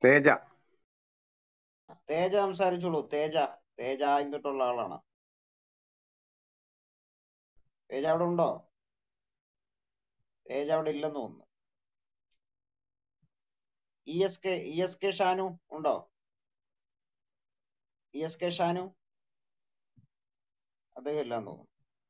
തേജ തേജ സംസാരിച്ചോളൂ തേജ തേജ എന്നിട്ടുള്ള ആളാണ് തേജ അവിടെ ഉണ്ടോ തേജ അവിടെ ഇല്ലെന്ന് തോന്നുന്നു E S K E S K Shanu ഉണ്ടോ ഇ എസ് കെ ഷാനു അദ്ദേഹം ഇല്ലാന്ന് തോന്നുന്നു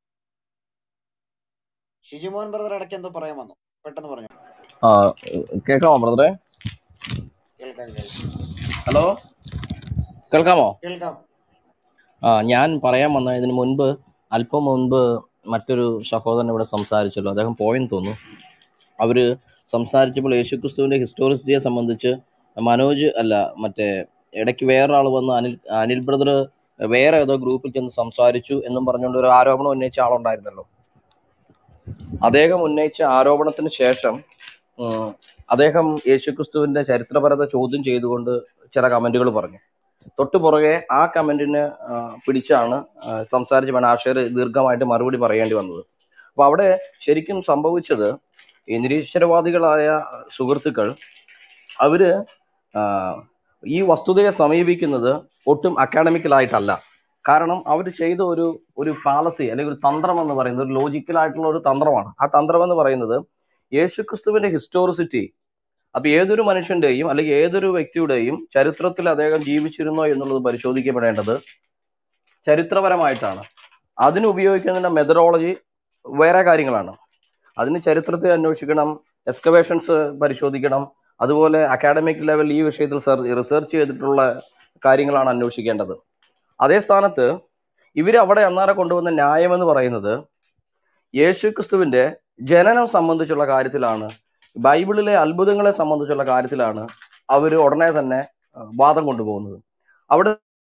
ഷിജിമോഹൻ ബ്രദർ ഇടയ്ക്ക് എന്തോ പറയാൻ വന്നു പെട്ടെന്ന് പറഞ്ഞു ആ കേൾക്കാമോ ബ്രദറെ കേൾക്കാം കേൾക്കാം ഹലോ കേൾക്കാമോ കേൾക്കാം ആ ഞാൻ പറയാൻ വന്ന ഇതിന് മുൻപ് അല്പം മുൻപ് മറ്റൊരു സഹോദരൻ ഇവിടെ സംസാരിച്ചല്ലോ അദ്ദേഹം പോയെന്ന് തോന്നുന്നു അവർ സംസാരിച്ചപ്പോൾ യേശുക്രിസ്തുവിൻ്റെ ഹിസ്റ്റോറിസിറ്റിയെ സംബന്ധിച്ച് മനോജ് അല്ല മറ്റേ ഇടയ്ക്ക് വേറൊരാൾ വന്ന് അനിൽ അനിൽ ബ്രദർ വേറെ ഏതോ ഗ്രൂപ്പിൽ ചെന്ന് സംസാരിച്ചു എന്നും പറഞ്ഞുകൊണ്ട് ഒരു ആരോപണം ഉന്നയിച്ച ആളുണ്ടായിരുന്നല്ലോ അദ്ദേഹം ഉന്നയിച്ച ആരോപണത്തിന് ശേഷം ഉം, അദ്ദേഹം യേശുക്രിസ്തുവിന്റെ ചരിത്രപരത ചോദ്യം ചെയ്തുകൊണ്ട് ചില കമന്റുകൾ പറഞ്ഞു തൊട്ടു പുറകെ ആ കമന്റിന് ആ, പിടിച്ചാണ് ആ, സംസാരിച്ച് മനാഷർ ദീർഘമായിട്ട് മറുപടി പറയേണ്ടി വന്നത് അപ്പൊ അവിടെ ശരിക്കും സംഭവിച്ചത് ഈ നിരീശ്വരവാദികളായ സുഹൃത്തുക്കൾ അവര് ആ, ഈ വസ്തുതയെ സമീപിക്കുന്നത് ഒട്ടും അക്കാഡമിക്കലായിട്ടല്ല കാരണം അവർ ചെയ്ത ഒരു ഒരു ഫാലസി അല്ലെങ്കിൽ ഒരു തന്ത്രം എന്ന് പറയുന്നത് ഒരു ലോജിക്കൽ ആയിട്ടുള്ള ഒരു തന്ത്രമാണ് ആ തന്ത്രം എന്ന് പറയുന്നത് യേശുക്രിസ്തുവിന്റെ ഹിസ്റ്റോറിസിറ്റി അപ്പൊ ഏതൊരു മനുഷ്യന്റെയും അല്ലെങ്കിൽ ഏതൊരു വ്യക്തിയുടെയും ചരിത്രത്തിൽ അദ്ദേഹം ജീവിച്ചിരുന്നോ എന്നുള്ളത് പരിശോധിക്കപ്പെടേണ്ടത് ചരിത്രപരമായിട്ടാണ് അതിന് ഉപയോഗിക്കുന്ന മെത്തഡോളജി വേറെ കാര്യങ്ങളാണ് അതിന് ചരിത്രത്തിൽ അന്വേഷിക്കണം എക്സ്കവേഷൻസ് പരിശോധിക്കണം അതുപോലെ അക്കാഡമിക് ലെവൽ ഈ വിഷയത്തിൽ റിസർച്ച് ചെയ്തിട്ടുള്ള കാര്യങ്ങളാണ് അന്വേഷിക്കേണ്ടത് അതേ സ്ഥാനത്ത് ഇവർ അവിടെ അന്നേരം കൊണ്ടുവന്ന ന്യായം എന്ന് പറയുന്നത് യേശു ക്രിസ്തുവിന്റെ ജനനം സംബന്ധിച്ചുള്ള കാര്യത്തിലാണ് ബൈബിളിലെ അത്ഭുതങ്ങളെ സംബന്ധിച്ചുള്ള കാര്യത്തിലാണ് അവർ ഉടനെ തന്നെ ആ, വാദം കൊണ്ടുപോകുന്നത് അവിടെ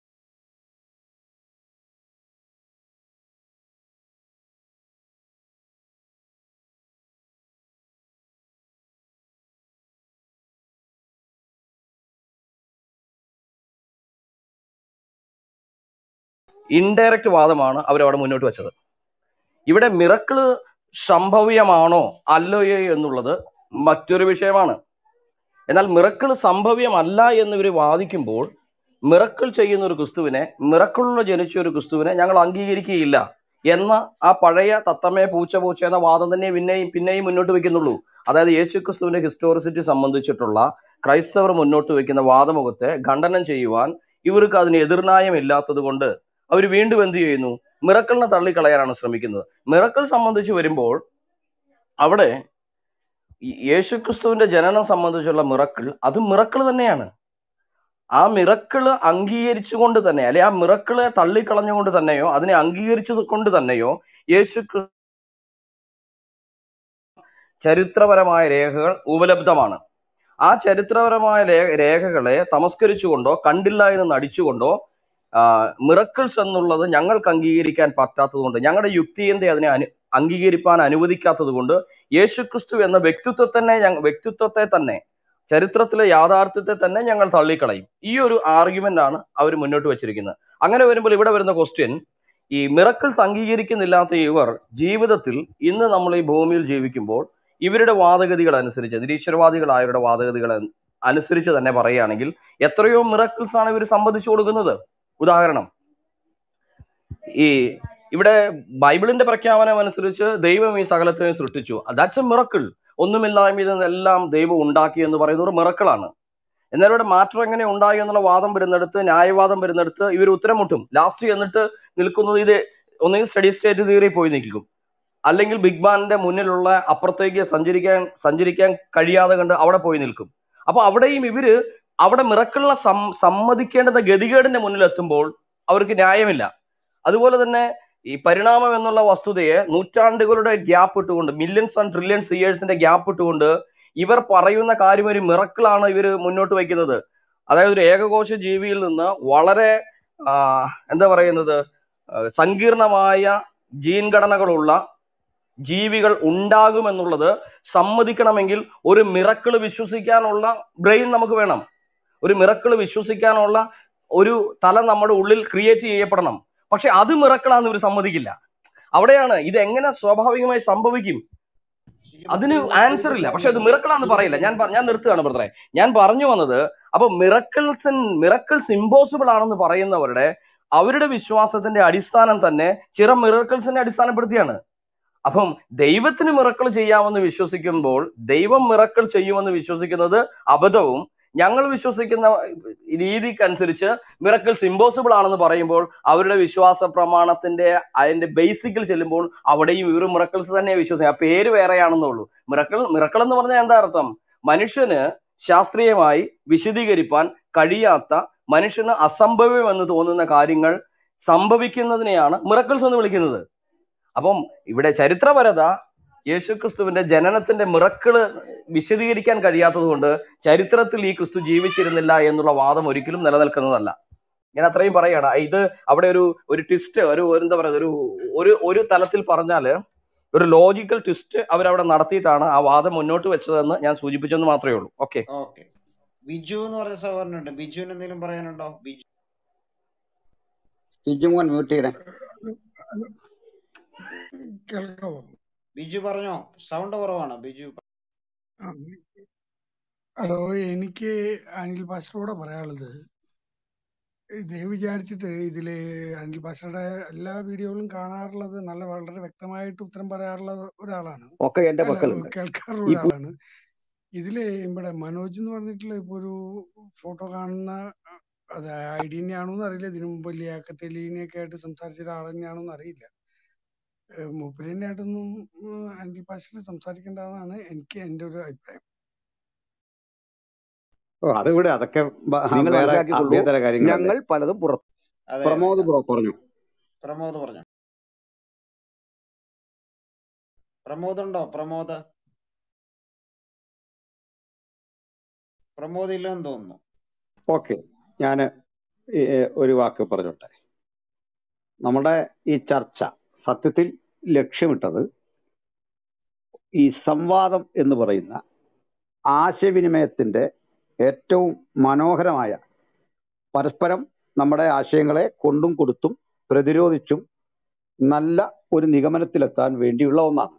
ഇൻഡയറക്റ്റ് വാദമാണ് അവരവിടെ മുന്നോട്ട് വെച്ചത് ഇവിടെ മിറക്കിള് സംഭവ്യമാണോ അല്ലയോ എന്നുള്ളത് മറ്റൊരു വിഷയമാണ് എന്നാൽ മിറക്കിൾ സംഭവ്യമല്ല എന്ന് ഇവർ വാദിക്കുമ്പോൾ മിറക്കിൾ ചെയ്യുന്ന ഒരു ക്രിസ്തുവിനെ മിറക്കിളിൽ ജനിച്ച ഒരു ക്രിസ്തുവിനെ ഞങ്ങൾ അംഗീകരിക്കുകയില്ല എന്ന ആ പഴയ തത്തമ്മയെ പൂച്ച പൂച്ച എന്ന വാദം തന്നെ പിന്നെയും പിന്നെയും മുന്നോട്ട് വെക്കുന്നുള്ളൂ അതായത് യേശു ക്രിസ്തുവിന്റെ ഹിസ്റ്റോറിസിറ്റി സംബന്ധിച്ചിട്ടുള്ള ക്രൈസ്തവർ മുന്നോട്ട് വെക്കുന്ന വാദമുഖത്തെ ഖണ്ഡനം ചെയ്യുവാൻ ഇവർക്ക് അതിന് എതിർനായം ഇല്ലാത്തത് കൊണ്ട് അവർ വീണ്ടും എന്ത് ചെയ്യുന്നു മിറക്കിളിനെ തള്ളിക്കളയാനാണ് ശ്രമിക്കുന്നത് മിറക്കിൾ സംബന്ധിച്ച് വരുമ്പോൾ അവിടെ ഈ യേശുക്രിസ്തുവിന്റെ ജനനം സംബന്ധിച്ചുള്ള മിറക്കിൾ അത് മിറക്കിൾ തന്നെയാണ് ആ മിറക്കിള് അംഗീകരിച്ചുകൊണ്ട് തന്നെ അല്ലെ ആ മിറക്കിളെ തള്ളിക്കളഞ്ഞുകൊണ്ട് തന്നെയോ അതിനെ അംഗീകരിച്ചത് കൊണ്ട് തന്നെയോ യേശു ക്രി- ചരിത്രപരമായ രേഖകൾ ഉപലബ്ധമാണ് ആ ചരിത്രപരമായ രേ- രേഖകളെ തമസ്കരിച്ചുകൊണ്ടോ കണ്ടില്ല എന്ന് നടിച്ചുകൊണ്ടോ മിറക്കിൾസ് എന്നുള്ളത് ഞങ്ങൾക്ക് അംഗീകരിക്കാൻ പറ്റാത്തത് കൊണ്ട് ഞങ്ങളുടെ യുക്തിയന്റെ അതിനെ അനു അംഗീകരിപ്പാൻ അനുവദിക്കാത്തത് കൊണ്ട് യേശുക്രിസ്തു എന്ന വ്യക്തിത്വത്തെ തന്നെ ഞങ്ങ- വ്യക്തിത്വത്തെ തന്നെ ചരിത്രത്തിലെ യാഥാർത്ഥ്യത്തെ തന്നെ ഞങ്ങൾ തള്ളിക്കളയും ഈ ഒരു ആർഗ്യുമെന്റ് ആണ് അവർ മുന്നോട്ട് വെച്ചിരിക്കുന്നത് അങ്ങനെ വരുമ്പോൾ ഇവിടെ വരുന്ന ക്വസ്റ്റ്യൻ ഈ മിറക്കിൾസ് അംഗീകരിക്കുന്നില്ലാത്ത ഇവർ ജീവിതത്തിൽ ഇന്ന് നമ്മൾ ഈ ഭൂമിയിൽ ജീവിക്കുമ്പോൾ ഇവരുടെ വാദഗതികൾ അനുസരിച്ച് നിരീശ്വരവാദികളായവരുടെ വാദഗതികൾ അൻ- അനുസരിച്ച് തന്നെ പറയുകയാണെങ്കിൽ എത്രയോ മിറക്കിൾസ് ആണ് ഇവർ സംബന്ധിച്ചു കൊടുക്കുന്നത് ഉദാഹരണം ഈ ഇവിടെ ബൈബിളിന്റെ പ്രഖ്യാപനം അനുസരിച്ച് ദൈവം ഈ സകലത്തെയും സൃഷ്ടിച്ചു ദാറ്റ്സ് എ മിറക്കിൾ ഒന്നുമില്ലായ്മയിൽ നിന്നെല്ലാം ദൈവം ഉണ്ടാക്കി എന്ന് പറയുന്നത് ഒരു മിറക്കിളാണ് എന്നാൽ ഇവിടെ മാറ്റം എങ്ങനെ ഉണ്ടായി എന്നുള്ള വാദം വരുന്നിടത്ത് ന്യായവാദം വരുന്നിടത്ത് ഇവർ ഉത്തരം മുട്ടും ലാസ്റ്റ് എന്നിട്ട് നിൽക്കുന്നത് ഇത് ഒന്നുകിൽ സ്റ്റഡി സ്റ്റേറ്റ് തിയറി പോയി നിൽക്കും അല്ലെങ്കിൽ ബിഗ് ബാന്റെ മുന്നിലുള്ള അപ്പുറത്തേക്ക് സഞ്ചരിക്കാൻ സഞ്ചരിക്കാൻ കഴിയാതെ കണ്ട് അവിടെ പോയി നിൽക്കും അപ്പൊ അവിടെയും ഇവര് അവിടെ മിറക്കിളിനെ സം സമ്മതിക്കേണ്ടുന്ന ഗതികേടിന്റെ മുന്നിൽ എത്തുമ്പോൾ അവർക്ക് ന്യായമില്ല അതുപോലെ തന്നെ ഈ പരിണാമം എന്നുള്ള വസ്തുതയെ നൂറ്റാണ്ടുകളുടെ ഗ്യാപ്പ് ഇട്ടുകൊണ്ട് മില്യൺസ് ആൻഡ് ട്രില്യൺസ് ഇയേഴ്സിന്റെ ഗ്യാപ്പ് ഇട്ടുകൊണ്ട് ഇവർ പറയുന്ന കാര്യം ഒരു മിറക്കിളാണ് ഇവർ മുന്നോട്ട് വയ്ക്കുന്നത് അതായത് ഒരു ഏകകോശ ജീവിയിൽ നിന്ന് വളരെ ആ, എന്താ പറയുന്നത് ആ, സങ്കീർണമായ ജീൻ ഘടനകളുള്ള ജീവികൾ ഉണ്ടാകുമെന്നുള്ളത് സമ്മതിക്കണമെങ്കിൽ ഒരു മിറക്കിള് വിശ്വസിക്കാനുള്ള ബ്രെയിൻ നമുക്ക് വേണം ഒരു മിറക്കിള് വിശ്വസിക്കാനുള്ള ഒരു തല നമ്മുടെ ഉള്ളിൽ ക്രിയേറ്റ് ചെയ്യപ്പെടണം പക്ഷെ അത് മിറക്കിളാന്ന് ഇവർ സമ്മതിക്കില്ല അവിടെയാണ് ഇത് എങ്ങനെ സ്വാഭാവികമായി സംഭവിക്കും അതിന് ആൻസർ ഇല്ല പക്ഷെ അത് മിറക്കിളാന്ന് പറയില്ല ഞാൻ പ- ഞാൻ നിർത്തുകയാണ് ബ്രദറെ ഞാൻ പറഞ്ഞു വന്നത് അപ്പൊ മിറക്കിൾസ് മിറക്കിൾസ് ഇമ്പോസിബിൾ ആണെന്ന് പറയുന്നവരുടെ അവരുടെ വിശ്വാസത്തിന്റെ അടിസ്ഥാനം തന്നെ ചില മിറക്കിൾസിനെ അടിസ്ഥാനപ്പെടുത്തിയാണ് അപ്പം ദൈവത്തിന് മിറക്കിൾ ചെയ്യാമെന്ന് വിശ്വസിക്കുമ്പോൾ ദൈവം മിറക്കിൾ ചെയ്യുമെന്ന് വിശ്വസിക്കുന്നത് അബദ്ധവും ഞങ്ങൾ വിശ്വസിക്കുന്ന രീതിക്കനുസരിച്ച് മിറക്കിൾസ് ഇമ്പോസിബിൾ ആണെന്ന് പറയുമ്പോൾ അവരുടെ വിശ്വാസ പ്രമാണത്തിന്റെ അതിന്റെ ബേസിക്കിൽ ചെല്ലുമ്പോൾ അവിടെയും ഇവർ മിറക്കിൾസ് തന്നെ വിശ്വസിക്കും ആ പേര് വേറെയാണെന്നുള്ളൂ മിറക്കിൾ മിറക്കിൾ എന്ന് പറഞ്ഞാൽ എന്താ അർത്ഥം മനുഷ്യന് ശാസ്ത്രീയമായി വിശദീകരിപ്പാൻ കഴിയാത്ത മനുഷ്യന് അസംഭവ്യം എന്ന് തോന്നുന്ന കാര്യങ്ങൾ സംഭവിക്കുന്നതിനെയാണ് മിറക്കിൾസ് എന്ന് വിളിക്കുന്നത് അപ്പം ഇവിടെ ചരിത്രപരത യേശുക്രിസ്തുവിന്റെ ജനനത്തിന്റെ മിറക്കിള് വിശദീകരിക്കാൻ കഴിയാത്തത് കൊണ്ട് ചരിത്രത്തിൽ ഈ ക്രിസ്തു ജീവിച്ചിരുന്നില്ല എന്നുള്ള വാദം ഒരിക്കലും നിലനിൽക്കുന്നതല്ല ഞാൻ അത്രയും പറയണം ഇത് അവിടെ ഒരു ഒരു ട്വിസ്റ്റ് ഒരു ഒരു എന്താ പറയുക ഒരു ഒരു ഒരു തലത്തിൽ പറഞ്ഞാല് ഒരു ലോജിക്കൽ ട്വിസ്റ്റ് അവരവിടെ നടത്തിയിട്ടാണ് ആ വാദം മുന്നോട്ട് വെച്ചതെന്ന് ഞാൻ സൂചിപ്പിച്ചെന്ന് മാത്രമേ ഉള്ളൂ ഓക്കെ ഓക്കെ ബിജു എന്ന് പറഞ്ഞ സഹോദരനുണ്ട് ബിജുവിന് എന്തെങ്കിലും പറയാനുണ്ടോ ബിജു ബിജുമോൻ മ്യൂട്ട് ചെയ്യണേ കേൾക്കാവോ ബിജു പറഞ്ഞോ സൗണ്ട് കുറവാണ് ബിജു ആ, ഹലോ എനിക്ക് അനിൽ പാസ്റ്ററോട് പറയാനുള്ളത് ഇതേ വിചാരിച്ചിട്ട് ഇതില് അനിൽ പാസ്റ്ററുടെ എല്ലാ വീഡിയോകളും കാണാറുള്ളത് നല്ല വളരെ വ്യക്തമായിട്ട് ഉത്തരം പറയാറുള്ള ഒരാളാണ് ഒക്കെ എന്റെ അല്ല മക്കളുണ്ട് കേൾക്കാറുള്ള ഈ പു- ഒരാളാണ് ഇതില് ഇവിടെ മനോജ് എന്ന് പറഞ്ഞിട്ടുള്ള ഇപ്പൊ ഒരു ഫോട്ടോ കാണുന്ന അത് ഐ ഡി തന്നെയാണോ എന്ന് അറിയില്ല ഇതിനു മുമ്പ് ലിയാക്കത്തലീനെയൊക്കെ ആയിട്ട് സംസാരിച്ച ഒരാൾ തന്നെയാണോ എന്ന് അറിയില്ല ഏഹ് മൂപ്പരിനായിട്ടൊന്നും അനിൽ പാസ്റ്റർ സംസാരിക്കേണ്ടതാണ് എനിക്ക് എന്റെ ഒരു അഭിപ്രായം ഓ അത് ഇവിടെ അതൊക്കെ ബ- നിങ്ങൾ വേറെ മനസ്സിലാക്കിക്കൊള്ളൂ ആഭ്യന്തര കാര്യങ്ങളല്ലേ ഞങ്ങൾ പലതും പുറത്ത് അതെ അതെ പ്രമോദ് ബ്രോ പറഞ്ഞു പ്രമോദ് പറഞ്ഞു പ്രമോദ് ഉണ്ടോ പ്രമോദ് പ്രമോദ് ഇല്ലെന്ന് തോന്നുന്നു ഓക്കെ ഞാൻ ഒരു വാക്ക് പറഞ്ഞോട്ടെ നമ്മുടെ ഈ ചർച്ച സത്യത്തിൽ ലക്ഷ്യമിട്ടത് ഈ സംവാദം എന്ന് പറയുന്ന ആശയവിനിമയത്തിന്റെ ഏറ്റവും മനോഹരമായ പരസ്പരം നമ്മുടെ ആശയങ്ങളെ കൊണ്ടും കൊടുത്തും പ്രതിരോധിച്ചും നല്ല ഒരു നിഗമനത്തിലെത്താൻ വേണ്ടിയുള്ള ഒന്നാണ്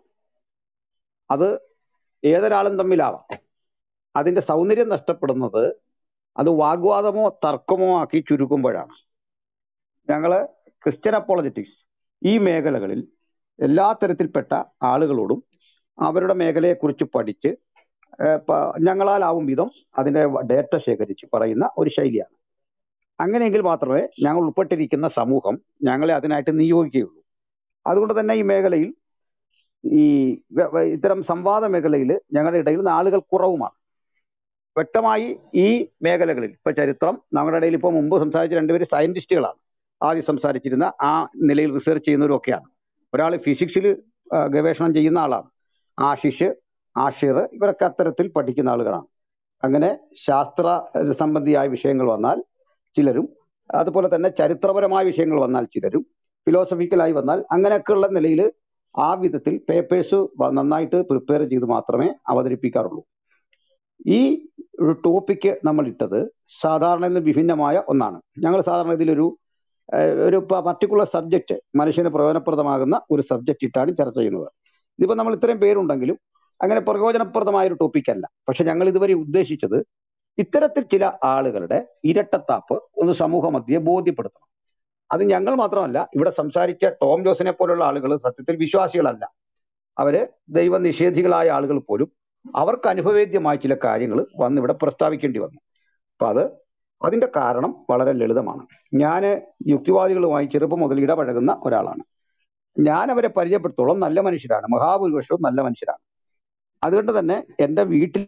അത് ഏതൊരാളും തമ്മിലാവാം അതിന്റെ സൗന്ദര്യം നഷ്ടപ്പെടുന്നത് അത് വാഗ്വാദമോ തർക്കമോ ആക്കി ചുരുക്കുമ്പോഴാണ് ഞങ്ങള് ക്രിസ്ത്യൻ അപ്പോളജറ്റിക്സ് ഈ മേഖലകളിൽ എല്ലാ തരത്തിൽപ്പെട്ട ആളുകളോടും അവരുടെ മേഖലയെക്കുറിച്ച് പഠിച്ച് ഏഹ് പ- ഞങ്ങളാലാവും വിധം അതിന്റെ ഡേറ്റ ശേഖരിച്ച് പറയുന്ന ഒരു ശൈലിയാണ് അങ്ങനെയെങ്കിൽ മാത്രമേ ഞങ്ങൾ ഉൾപ്പെട്ടിരിക്കുന്ന സമൂഹം ഞങ്ങളെ അതിനായിട്ട് നിയോഗിക്കുകയുള്ളൂ അതുകൊണ്ട് തന്നെ ഈ മേഖലയിൽ ഈ വ- വ- ഇത്തരം സംവാദ മേഖലയിൽ ഞങ്ങളുടെ ഇടയിൽ ആളുകൾ കുറവുമാണ് വ്യക്തമായി ഈ മേഖലകളിൽ ഇപ്പൊ ചരിത്രം നമ്മുടെ ഇടയിൽ ഇപ്പോൾ മുമ്പ് സംസാരിച്ച രണ്ടുപേര് സയന്റിസ്റ്റുകളാണ് ആദ്യം സംസാരിച്ചിരുന്ന ആ നിലയിൽ റിസർച്ച് ചെയ്യുന്നവരും ഒക്കെയാണ് ഒരാൾ ഫിസിക്സിൽ ഗവേഷണം ചെയ്യുന്ന ആളാണ് ആശിഷ് ആഷിർ ഇവരൊക്കെ അത്തരത്തിൽ പഠിക്കുന്ന ആളുകളാണ് അങ്ങനെ ശാസ്ത്ര ഏഹ്, സംബന്ധിയായ വിഷയങ്ങൾ വന്നാൽ ചിലരും അതുപോലെ തന്നെ ചരിത്രപരമായ വിഷയങ്ങൾ വന്നാൽ ചിലരും ഫിലോസഫിക്കലായി വന്നാൽ അങ്ങനെയൊക്കെയുള്ള നിലയിൽ ആ വിധത്തിൽ പേപ്പേഴ്സ് നന്നായിട്ട് പ്രിപ്പയർ ചെയ്ത് മാത്രമേ അവതരിപ്പിക്കാറുള്ളൂ ഈ ഒരു ടോപ്പിക്ക് നമ്മൾ ഇട്ടത് സാധാരണ നിന്ന് വിഭിന്നമായ ഒന്നാണ് ഞങ്ങൾ സാധാരണ ഇതിലൊരു ഏഹ്, ഒരു പർട്ടിക്കുലർ സബ്ജക്റ്റ് മനുഷ്യന് പ്രയോജനപ്രദമാകുന്ന ഒരു സബ്ജക്റ്റ് ഇട്ടാണ് ചർച്ച ചെയ്യുന്നത് ഇതിപ്പോ നമ്മൾ ഇത്രയും പേരുണ്ടെങ്കിലും അങ്ങനെ പ്രയോജനപ്രദമായ ഒരു ടോപ്പിക് അല്ല പക്ഷെ ഞങ്ങൾ ഇതുവരെ ഉദ്ദേശിച്ചത് ഇത്തരത്തിൽ ചില ആളുകളുടെ ഇരട്ടത്താപ്പ് ഒന്ന് സമൂഹ മധ്യേ ബോധ്യപ്പെടുത്തണം അത് ഞങ്ങൾ മാത്രമല്ല ഇവിടെ സംസാരിച്ച ടോം ജോസിനെ പോലുള്ള ആളുകൾ സത്യത്തിൽ വിശ്വാസികളല്ല അവര് ദൈവനിഷേധികളായ ആളുകൾ പോലും അവർക്ക് അനുഭവേദ്യമായ ചില കാര്യങ്ങൾ വന്ന് ഇവിടെ പ്രസ്താവിക്കേണ്ടി വന്നു അപ്പൊ അത് അതിന്റെ കാരണം വളരെ ലളിതമാണ് ഞാൻ യുക്തിവാദികളുമായി ചെറുപ്പം മുതൽ ഇടപഴകുന്ന ഒരാളാണ് ഞാൻ അവരെ പരിചയപ്പെടുത്തോളം നല്ല മനുഷ്യരാണ് മഹാഭൂരിപക്ഷവും നല്ല മനുഷ്യരാണ് അതുകൊണ്ട് തന്നെ എന്റെ വീട്ടിൽ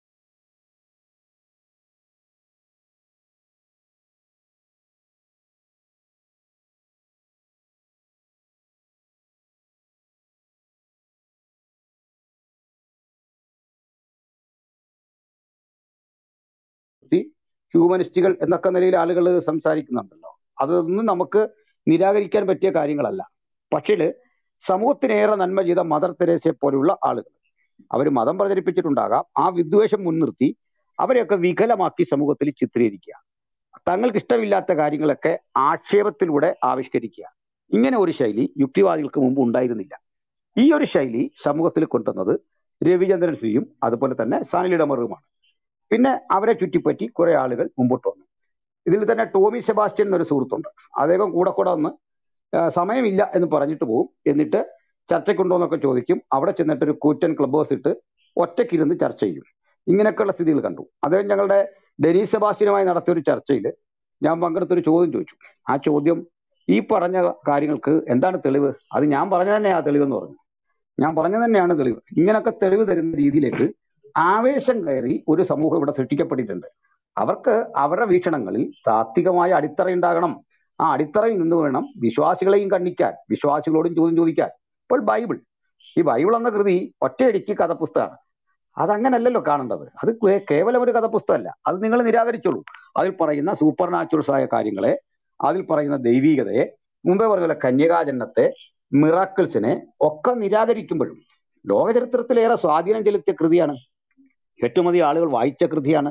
ഹ്യൂമനിസ്റ്റുകൾ എന്നൊക്കെ നിലയിൽ ആളുകൾ സംസാരിക്കുന്നുണ്ടല്ലോ അതൊന്നും നമുക്ക് നിരാകരിക്കാൻ പറ്റിയ കാര്യങ്ങളല്ല പക്ഷേ സമൂഹത്തിനേറെ നന്മ ചെയ്ത മദർ തെരേസയെ പോലുള്ള ആളുകൾ അവർ മതം പ്രചരിപ്പിച്ചിട്ടുണ്ടാകാം ആ വിദ്വേഷം മുൻനിർത്തി അവരെയൊക്കെ വികലമാക്കി സമൂഹത്തിൽ ചിത്രീകരിക്കുക തങ്ങൾക്ക് ഇഷ്ടമില്ലാത്ത കാര്യങ്ങളൊക്കെ ആക്ഷേപത്തിലൂടെ ആവിഷ്കരിക്കുക ഇങ്ങനെ ഒരു ശൈലി യുക്തിവാദികൾക്ക് മുമ്പ് ഉണ്ടായിരുന്നില്ല ഈ ഒരു ശൈലി സമൂഹത്തിൽ കൊണ്ടുവന്നത് രവിചന്ദ്രൻ സിയും അതുപോലെ തന്നെ സാനിലിടമറുമാണ് പിന്നെ അവരെ ചുറ്റിപ്പറ്റി കുറെ ആളുകൾ മുമ്പോട്ട് വന്നു ഇതിൽ തന്നെ ടോമി സെബാസ്റ്റ്യൻ എന്നൊരു സുഹൃത്തുണ്ട് അദ്ദേഹം കൂടെ കൂടെ വന്ന് ആ, സമയമില്ല എന്ന് പറഞ്ഞിട്ട് പോകും എന്നിട്ട് ചർച്ചയ്ക്കുണ്ടോ എന്നൊക്കെ ചോദിക്കും അവിടെ ചെന്നിട്ട് ഒരു കൂറ്റൻ ക്ലബ് ഹൗസ് ഇട്ട് ഒറ്റയ്ക്കിരുന്ന് ചർച്ച ചെയ്യും ഇങ്ങനെയൊക്കെയുള്ള സ്ഥിതികൾ കണ്ടു അദ്ദേഹം ഞങ്ങളുടെ ഡെനീസ് സെബാസ്റ്റ്യനുമായി നടത്തിയ ഒരു ചർച്ചയിൽ ഞാൻ പങ്കെടുത്തൊരു ചോദ്യം ചോദിച്ചു ആ ചോദ്യം ഈ പറഞ്ഞ കാര്യങ്ങൾക്ക് എന്താണ് തെളിവ് അത് ഞാൻ പറഞ്ഞ തന്നെയാ തെളിവെന്ന് പറഞ്ഞു ഞാൻ പറഞ്ഞത് തന്നെയാണ് തെളിവ് ഇങ്ങനൊക്കെ തെളിവ് തരുന്ന രീതിയിലേക്ക് ആവേശം കയറി ഒരു സമൂഹം ഇവിടെ സൃഷ്ടിക്കപ്പെട്ടിട്ടുണ്ട് അവർക്ക് അവരുടെ വീക്ഷണങ്ങളിൽ താത്വികമായ അടിത്തറ ഉണ്ടാകണം ആ അടിത്തറയിൽ നിന്ന് വേണം വിശ്വാസികളെയും കണ്ണിക്കാൻ വിശ്വാസികളോടും ചോദ്യം ചോദിക്കാൻ ഇപ്പോൾ ബൈബിൾ ഈ ബൈബിൾ എന്ന കൃതി ഒറ്റയടിക്ക് കഥപുസ്തകമാണ് അതങ്ങനല്ലല്ലോ കാണേണ്ടത് അത് കേ- കേവലം ഒരു കഥപുസ്തകമല്ല അത് നിങ്ങൾ നിരാകരിച്ചോളൂ അതിൽ പറയുന്ന സൂപ്പർ നാച്ചുറൽസ് ആയ കാര്യങ്ങളെ അതിൽ പറയുന്ന ദൈവീകതയെ മുമ്പേ പറഞ്ഞ പോലെ കന്യകാജന്മത്തെ മിറാക്കിൾസിനെ ഒക്കെ നിരാകരിക്കുമ്പോഴും ലോക ചരിത്രത്തിലേറെ സ്വാധീനം ചെലുത്തിയ കൃതിയാണ് ഏറ്റവും അധികം ആളുകൾ വായിച്ച കൃതിയാണ്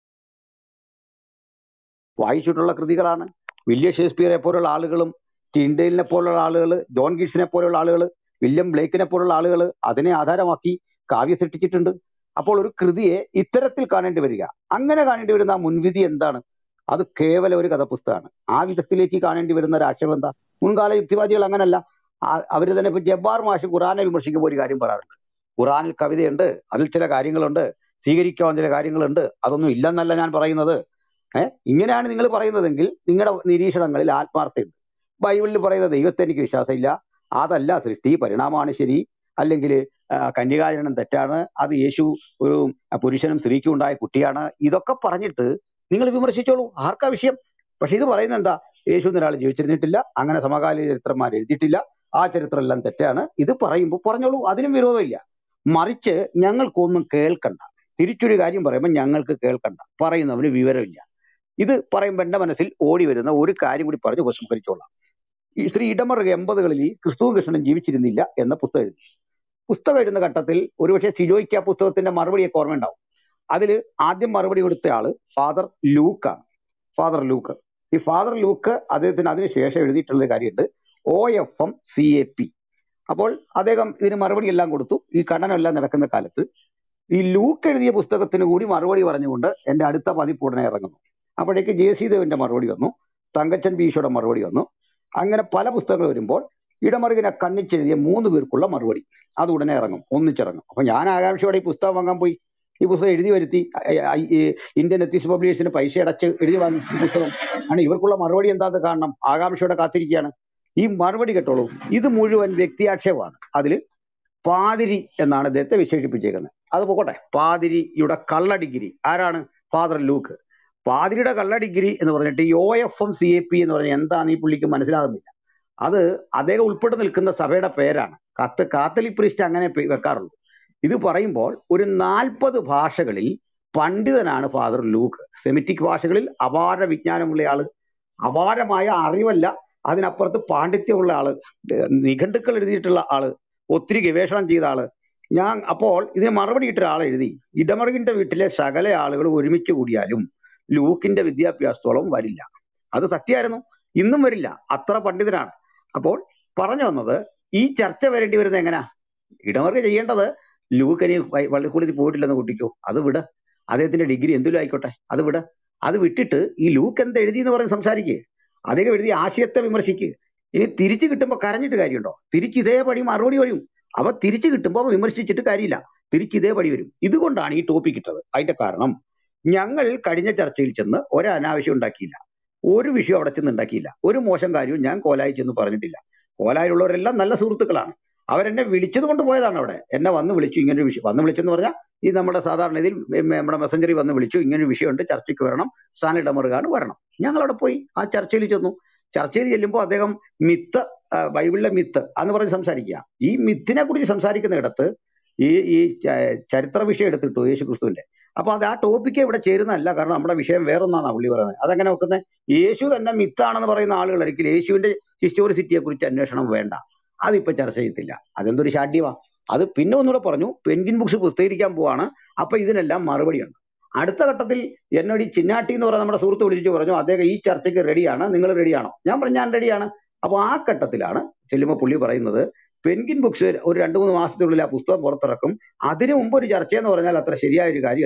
വായിച്ചിട്ടുള്ള കൃതികളാണ് വില്യം ഷേക്സ്പിയറെ പോലുള്ള ആളുകളും ടിൻഡെയിലിനെ പോലുള്ള ആളുകൾ ജോൺ ഗീഡ്സിനെ പോലുള്ള ആളുകൾ വില്യം ബ്ലേക്കിനെ പോലുള്ള ആളുകൾ അതിനെ ആധാരമാക്കി കാവ്യ സൃഷ്ടിച്ചിട്ടുണ്ട് അപ്പോൾ ഒരു കൃതിയെ ഇത്തരത്തിൽ കാണേണ്ടി വരിക അങ്ങനെ കാണേണ്ടി വരുന്ന ആ മുൻവിധി എന്താണ് അത് കേവലം ഒരു കഥപുസ്തകമാണ് ആ വിധത്തിലേക്ക് കാണേണ്ടി വരുന്ന ഒരു ആക്ഷേപം എന്താ മുൻകാല യുക്തിവാദികൾ അങ്ങനല്ല ആ- അവര് തന്നെ ഇപ്പൊ ജബ്ബാർ മാഷ് ഖുറാനെ വിമർശിക്കുമ്പോൾ ഒരു കാര്യം പറയാറുണ്ട് ഖുറാനിൽ കവിതയുണ്ട് അതിൽ ചില കാര്യങ്ങളുണ്ട് സ്വീകരിക്കാൻ ചില കാര്യങ്ങളുണ്ട് അതൊന്നും ഇല്ലെന്നല്ല ഞാൻ പറയുന്നത് ഏഹ് ഇങ്ങനെയാണ് നിങ്ങൾ പറയുന്നതെങ്കിൽ നിങ്ങളുടെ നിരീക്ഷണങ്ങളിൽ ആത്മാർത്ഥതയുണ്ട് ബൈബിളിൽ പറയുന്ന ദൈവത്തെ എനിക്ക് വിശ്വാസമില്ല അതല്ല സൃഷ്ടി പരിണാമമാണ് ശരി അല്ലെങ്കിൽ കന്യകാചരണം തെറ്റാണ് അത് യേശു ഒരു പുരുഷനും സ്ത്രീക്കും ഉണ്ടായ കുട്ടിയാണ് ഇതൊക്കെ പറഞ്ഞിട്ട് നിങ്ങൾ വിമർശിച്ചോളൂ ആർക്കാ വിഷയം പക്ഷെ ഇത് പറയുന്നത് എന്താ യേശു എന്നൊരാൾ ജീവിച്ചിരുന്നിട്ടില്ല അങ്ങനെ സമകാലിക ചരിത്രന്മാർ എഴുതിയിട്ടില്ല ആ ചരിത്രം എല്ലാം തെറ്റാണ് ഇത് പറയുമ്പോൾ പറഞ്ഞോളൂ അതിനും വിരോധമില്ല മറിച്ച് ഞങ്ങൾക്കൊന്നും കേൾക്കണ്ട തിരിച്ചൊരു കാര്യം പറയുമ്പോൾ ഞങ്ങൾക്ക് കേൾക്കണ്ട പറയുന്നവന് വിവരമില്ല ഇത് പറയുമ്പോൾ എന്റെ മനസ്സിൽ ഓടി വരുന്ന ഒരു കാര്യം കൂടി പറഞ്ഞ് ഉപസംഹരിച്ചോളാം ഈ ശ്രീ ഇടമറുക എൺപതുകളിൽ ഈ ക്രിസ്തുവും കൃഷ്ണനും ജീവിച്ചിരുന്നില്ല എന്ന പുസ്തകം എഴുതി പുസ്തകം എഴുതുന്ന ഘട്ടത്തിൽ ഒരുപക്ഷെ സിജോയ്ക്ക് ആ പുസ്തകത്തിന്റെ മറുപടിയൊക്കെ ഓർമ്മയുണ്ടാവും അതിൽ ആദ്യം മറുപടി കൊടുത്ത ആള് ഫാദർ ലൂക്കാണ് ഫാദർ ലൂക്ക് ഈ ഫാദർ ലൂക്ക് അദ്ദേഹത്തിന് അതിനുശേഷം എഴുതിയിട്ടുള്ള ഒരു കാര്യമുണ്ട് O F M C A P അപ്പോൾ അദ്ദേഹം ഇതിന് മറുപടി എല്ലാം കൊടുത്തു ഈ കണ്ണനെല്ലാം നടക്കുന്ന കാലത്ത് ഈ ലൂക്ക് എഴുതിയ പുസ്തകത്തിന് കൂടി മറുപടി പറഞ്ഞുകൊണ്ട് എന്റെ അടുത്ത പതിപ്പ് ഉടനെ ഇറങ്ങുന്നു അപ്പോഴേക്ക് ജെ സി ദേവിന്റെ മറുപടി വന്നു തങ്കച്ചൻ ബീഷയുടെ മറുപടി വന്നു അങ്ങനെ പല പുസ്തകങ്ങൾ വരുമ്പോൾ ഇടമറുകിനെ കണ്ണിച്ചെഴുതിയ മൂന്ന് പേർക്കുള്ള മറുപടി അത് ഉടനെ ഇറങ്ങും ഒന്നിച്ചിറങ്ങും അപ്പൊ ഞാൻ ആകാംക്ഷയോടെ ഈ പുസ്തകം വാങ്ങാൻ പോയി ഈ പുസ്തകം എഴുതി വരുത്തി ഐ- ഐ- ഈ ഇന്ത്യൻ എത്തിക്സ് പബ്ലിഷേഷന് പൈസ അടച്ച് എഴുതി വാങ്ങിച്ച പുസ്തകം ആണ് ഇവർക്കുള്ള മറുപടി എന്താന്ന് കാണണം ആകാംക്ഷയോടെ കാത്തിരിക്കുകയാണ് ഈ മറുപടി കേട്ടോളൂ ഇത് മുഴുവൻ വ്യക്തിയാക്ഷേപമാണ് അതിൽ പാതിരി എന്നാണ് ഇദ്ദേഹത്തെ വിശേഷിപ്പിച്ചേക്കുന്നത് അത് പോകട്ടെ പാതിരിയുടെ കള്ള ഡിഗ്രി ആരാണ് ഫാദർ ലൂക്ക് പാതിരിയുടെ കള്ള ഡിഗ്രി എന്ന് പറഞ്ഞിട്ട് ഈ O F M C A P എന്ന് പറഞ്ഞാൽ എന്താണ് ഈ പുള്ളിക്ക് മനസ്സിലാകുന്നില്ല അത് അദ്ദേഹം ഉൾപ്പെടെ നിൽക്കുന്ന സഭയുടെ പേരാണ് കത്ത് കാത്തലിക് പ്രീസ്റ്റ് അങ്ങനെ പേ- വെക്കാറുള്ളൂ ഇത് പറയുമ്പോൾ ഒരു നാൽപ്പത് ഭാഷകളിൽ പണ്ഡിതനാണ് ഫാദർ ലൂക്ക് സെമിറ്റിക് ഭാഷകളിൽ അപാര വിജ്ഞാനമുള്ള ആള് അപാരമായ അറിവല്ല അതിനപ്പുറത്ത് പാണ്ഡിത്യമുള്ള ആള് ഏർ നിഘണ്ടുക്കൾ എഴുതിയിട്ടുള്ള ആള് ഒത്തിരി ഗവേഷണം ചെയ്ത ആള് ഞാൻ അപ്പോൾ ഇതിന് മറുപടി ഇട്ട ആൾ എഴുതി ഇടമറുകിന്റെ വീട്ടിലെ സകല ആളുകൾ ഒരുമിച്ച് കൂടിയാലും ലൂക്കിന്റെ വിദ്യാഭ്യാസത്തോളം വരില്ല അത് സത്യമായിരുന്നു ഇന്നും വരില്ല അത്ര പണ്ഡിതനാണ് അപ്പോൾ പറഞ്ഞു വന്നത് ഈ ചർച്ച വരേണ്ടി വരുന്നത് എങ്ങനാ ഇടമറുക ചെയ്യേണ്ടത് ലൂക്കനി പള്ളിക്കൂടത്തിൽ പോയിട്ടില്ലെന്ന് കൂട്ടിക്കോ അത് വിട് അദ്ദേഹത്തിന്റെ ഡിഗ്രി എന്തിലും ആയിക്കോട്ടെ അത് വിട് അത് വിട്ടിട്ട് ഈ ലൂക്ക് എന്ത് എഴുതി എന്ന് പറഞ്ഞ് സംസാരിക്കുക അദ്ദേഹം എഴുതിയ ആശയത്തെ വിമർശിക്കുക ഇനി തിരിച്ചു കിട്ടുമ്പോൾ കരഞ്ഞിട്ട് കാര്യമുണ്ടോ തിരിച്ച് ഇതേപടി മറുപടി വരും അവ തിരിച്ചു കിട്ടുമ്പോൾ വിമർശിച്ചിട്ട് കാര്യമില്ല തിരിച്ച് ഇതേപടി വരും ഇതുകൊണ്ടാണ് ഈ ടോപ്പിക് ഇട്ടത് അതിന്റെ കാരണം ഞങ്ങൾ കഴിഞ്ഞ ചർച്ചയിൽ ചെന്ന് ഒരു അനാവശ്യം ഉണ്ടാക്കിയില്ല ഒരു വിഷയം അവിടെ ചെന്ന് ഉണ്ടാക്കിയില്ല ഒരു മോശം കാര്യവും ഞാൻ കോലായി ചെന്ന് പറഞ്ഞിട്ടില്ല കോലായിലുള്ളവരെല്ലാം നല്ല സുഹൃത്തുക്കളാണ് അവരെന്നെ വിളിച്ചത് കൊണ്ട് പോയതാണ് അവിടെ എന്നെ വന്ന് വിളിച്ചു ഇങ്ങനെ ഒരു വിഷയം വന്ന് വിളിച്ചെന്ന് പറഞ്ഞാൽ ഈ നമ്മുടെ സാധാരണ ഇതിൽ നമ്മുടെ മെസ്സഞ്ചറിൽ വന്ന് വിളിച്ചു ഇങ്ങനെ ഒരു വിഷയമുണ്ട് ചർച്ചയ്ക്ക് വരണം സ്ഥാനം ഇടമറുകാണ് വരണം ഞങ്ങൾ അവിടെ പോയി ആ ചർച്ചയിൽ ചെന്നു ചർച്ചയിൽ ചെല്ലുമ്പോൾ അദ്ദേഹം മിത്ത് ആ, ബൈബിളിലെ മിത്ത് എന്ന് പറഞ്ഞ് സംസാരിക്കുക ഈ മിത്തിനെ കുറിച്ച് സംസാരിക്കുന്നിടത്ത് ഈ ഈ ച- ചരിത്ര വിഷയം എടുത്തിട്ടു യേശു ക്രിസ്തുവിന്റെ അപ്പൊ അത് ആ ടോപ്പിക്ക് ഇവിടെ ചേരുന്നതല്ല കാരണം നമ്മുടെ വിഷയം വേറൊന്നാണ് പുള്ളി പറയുന്നത് അതെങ്ങനെ വെക്കുന്നത് യേശു തന്നെ മിത്താണെന്ന് പറയുന്ന ആളുകളായിരിക്കും യേശുവിന്റെ ഹിസ്റ്റോറിസിറ്റിയെ കുറിച്ച് അന്വേഷണം വേണ്ട അതിപ്പോ ചർച്ച ചെയ്യത്തില്ല അതെന്തൊരു ശാഠ്യമാ അത് പിന്നെ ഒന്നുകൂടെ പറഞ്ഞു പെൻഗിൻ ബുക്സ് പുസ്തകരിക്കാൻ പോവാണ് അപ്പൊ ഇതിനെല്ലാം മറുപടിയുണ്ട് അടുത്ത ഘട്ടത്തിൽ എന്നോട് ഈ ചിന്നാട്ടി എന്ന് പറയുന്ന നമ്മുടെ സുഹൃത്ത് വിളിച്ചു പറഞ്ഞു അദ്ദേഹം ഈ ചർച്ചയ്ക്ക് റെഡിയാണ് നിങ്ങൾ റെഡിയാണോ ഞാൻ പറഞ്ഞു ഞാൻ റെഡിയാണ് അപ്പൊ ആ ഘട്ടത്തിലാണ് ചെല്ലുമ്പോൾ പുള്ളി പറയുന്നത് പെൻഗിൻ ബുക്സ് ഒരു രണ്ട് മൂന്ന് മാസത്തിനുള്ളിൽ ആ പുസ്തകം പുറത്തിറക്കും അതിനു മുമ്പ് ഒരു ചർച്ച എന്ന് പറഞ്ഞാൽ അത്ര ശരിയായ ഒരു കാര്യമല്ല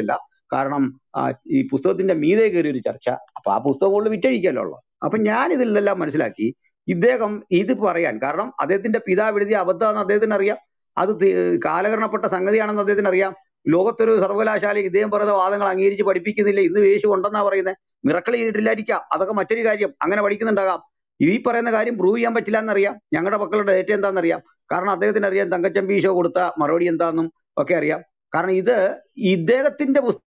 കാരണം ആ, ഈ പുസ്തകത്തിന്റെ മീതെ കയറി ഒരു ചർച്ച അപ്പൊ ആ പുസ്തകം കൊണ്ട് വിറ്റഴിക്കല്ലോ ഉള്ളത് അപ്പൊ ഞാൻ ഇതിൽ നിന്നെല്ലാം മനസ്സിലാക്കി ഇദ്ദേഹം ഇത് പറയാൻ കാരണം അദ്ദേഹത്തിന്റെ പിതാവ് എഴുതിയ അബദ്ധമാണെന്ന് അദ്ദേഹത്തിന് അറിയാം അത് തി- കാലഹരണപ്പെട്ട സംഗതിയാണെന്ന് അദ്ദേഹത്തിന് അറിയാം ലോകത്തൊരു സർവകലാശാല ഇദ്ദേഹം പറയുന്ന വാദങ്ങൾ അംഗീകരിച്ച് പഠിപ്പിക്കുന്നില്ല ഇന്ന് യേശു ഉണ്ടെന്നാ പറയുന്നത് മിറക്കൾ ചെയ്തിട്ടില്ലായിരിക്കാം അതൊക്കെ മറ്റൊരു കാര്യം അങ്ങനെ പഠിക്കുന്നുണ്ടാകാം ഈ പറയുന്ന കാര്യം പ്രൂവ് ചെയ്യാൻ പറ്റില്ല എന്നറിയാം ഞങ്ങളുടെ മക്കളുടെ ഡേറ്റ എന്താണെന്നറിയാം കാരണം അദ്ദേഹത്തിന് അറിയാം തങ്കച്ചൻ ഷോ കൊടുത്ത മറുപടി എന്താണെന്നും ഒക്കെ അറിയാം കാരണം ഇത് ഇദ്ദേഹത്തിന്റെ പുസ്തകം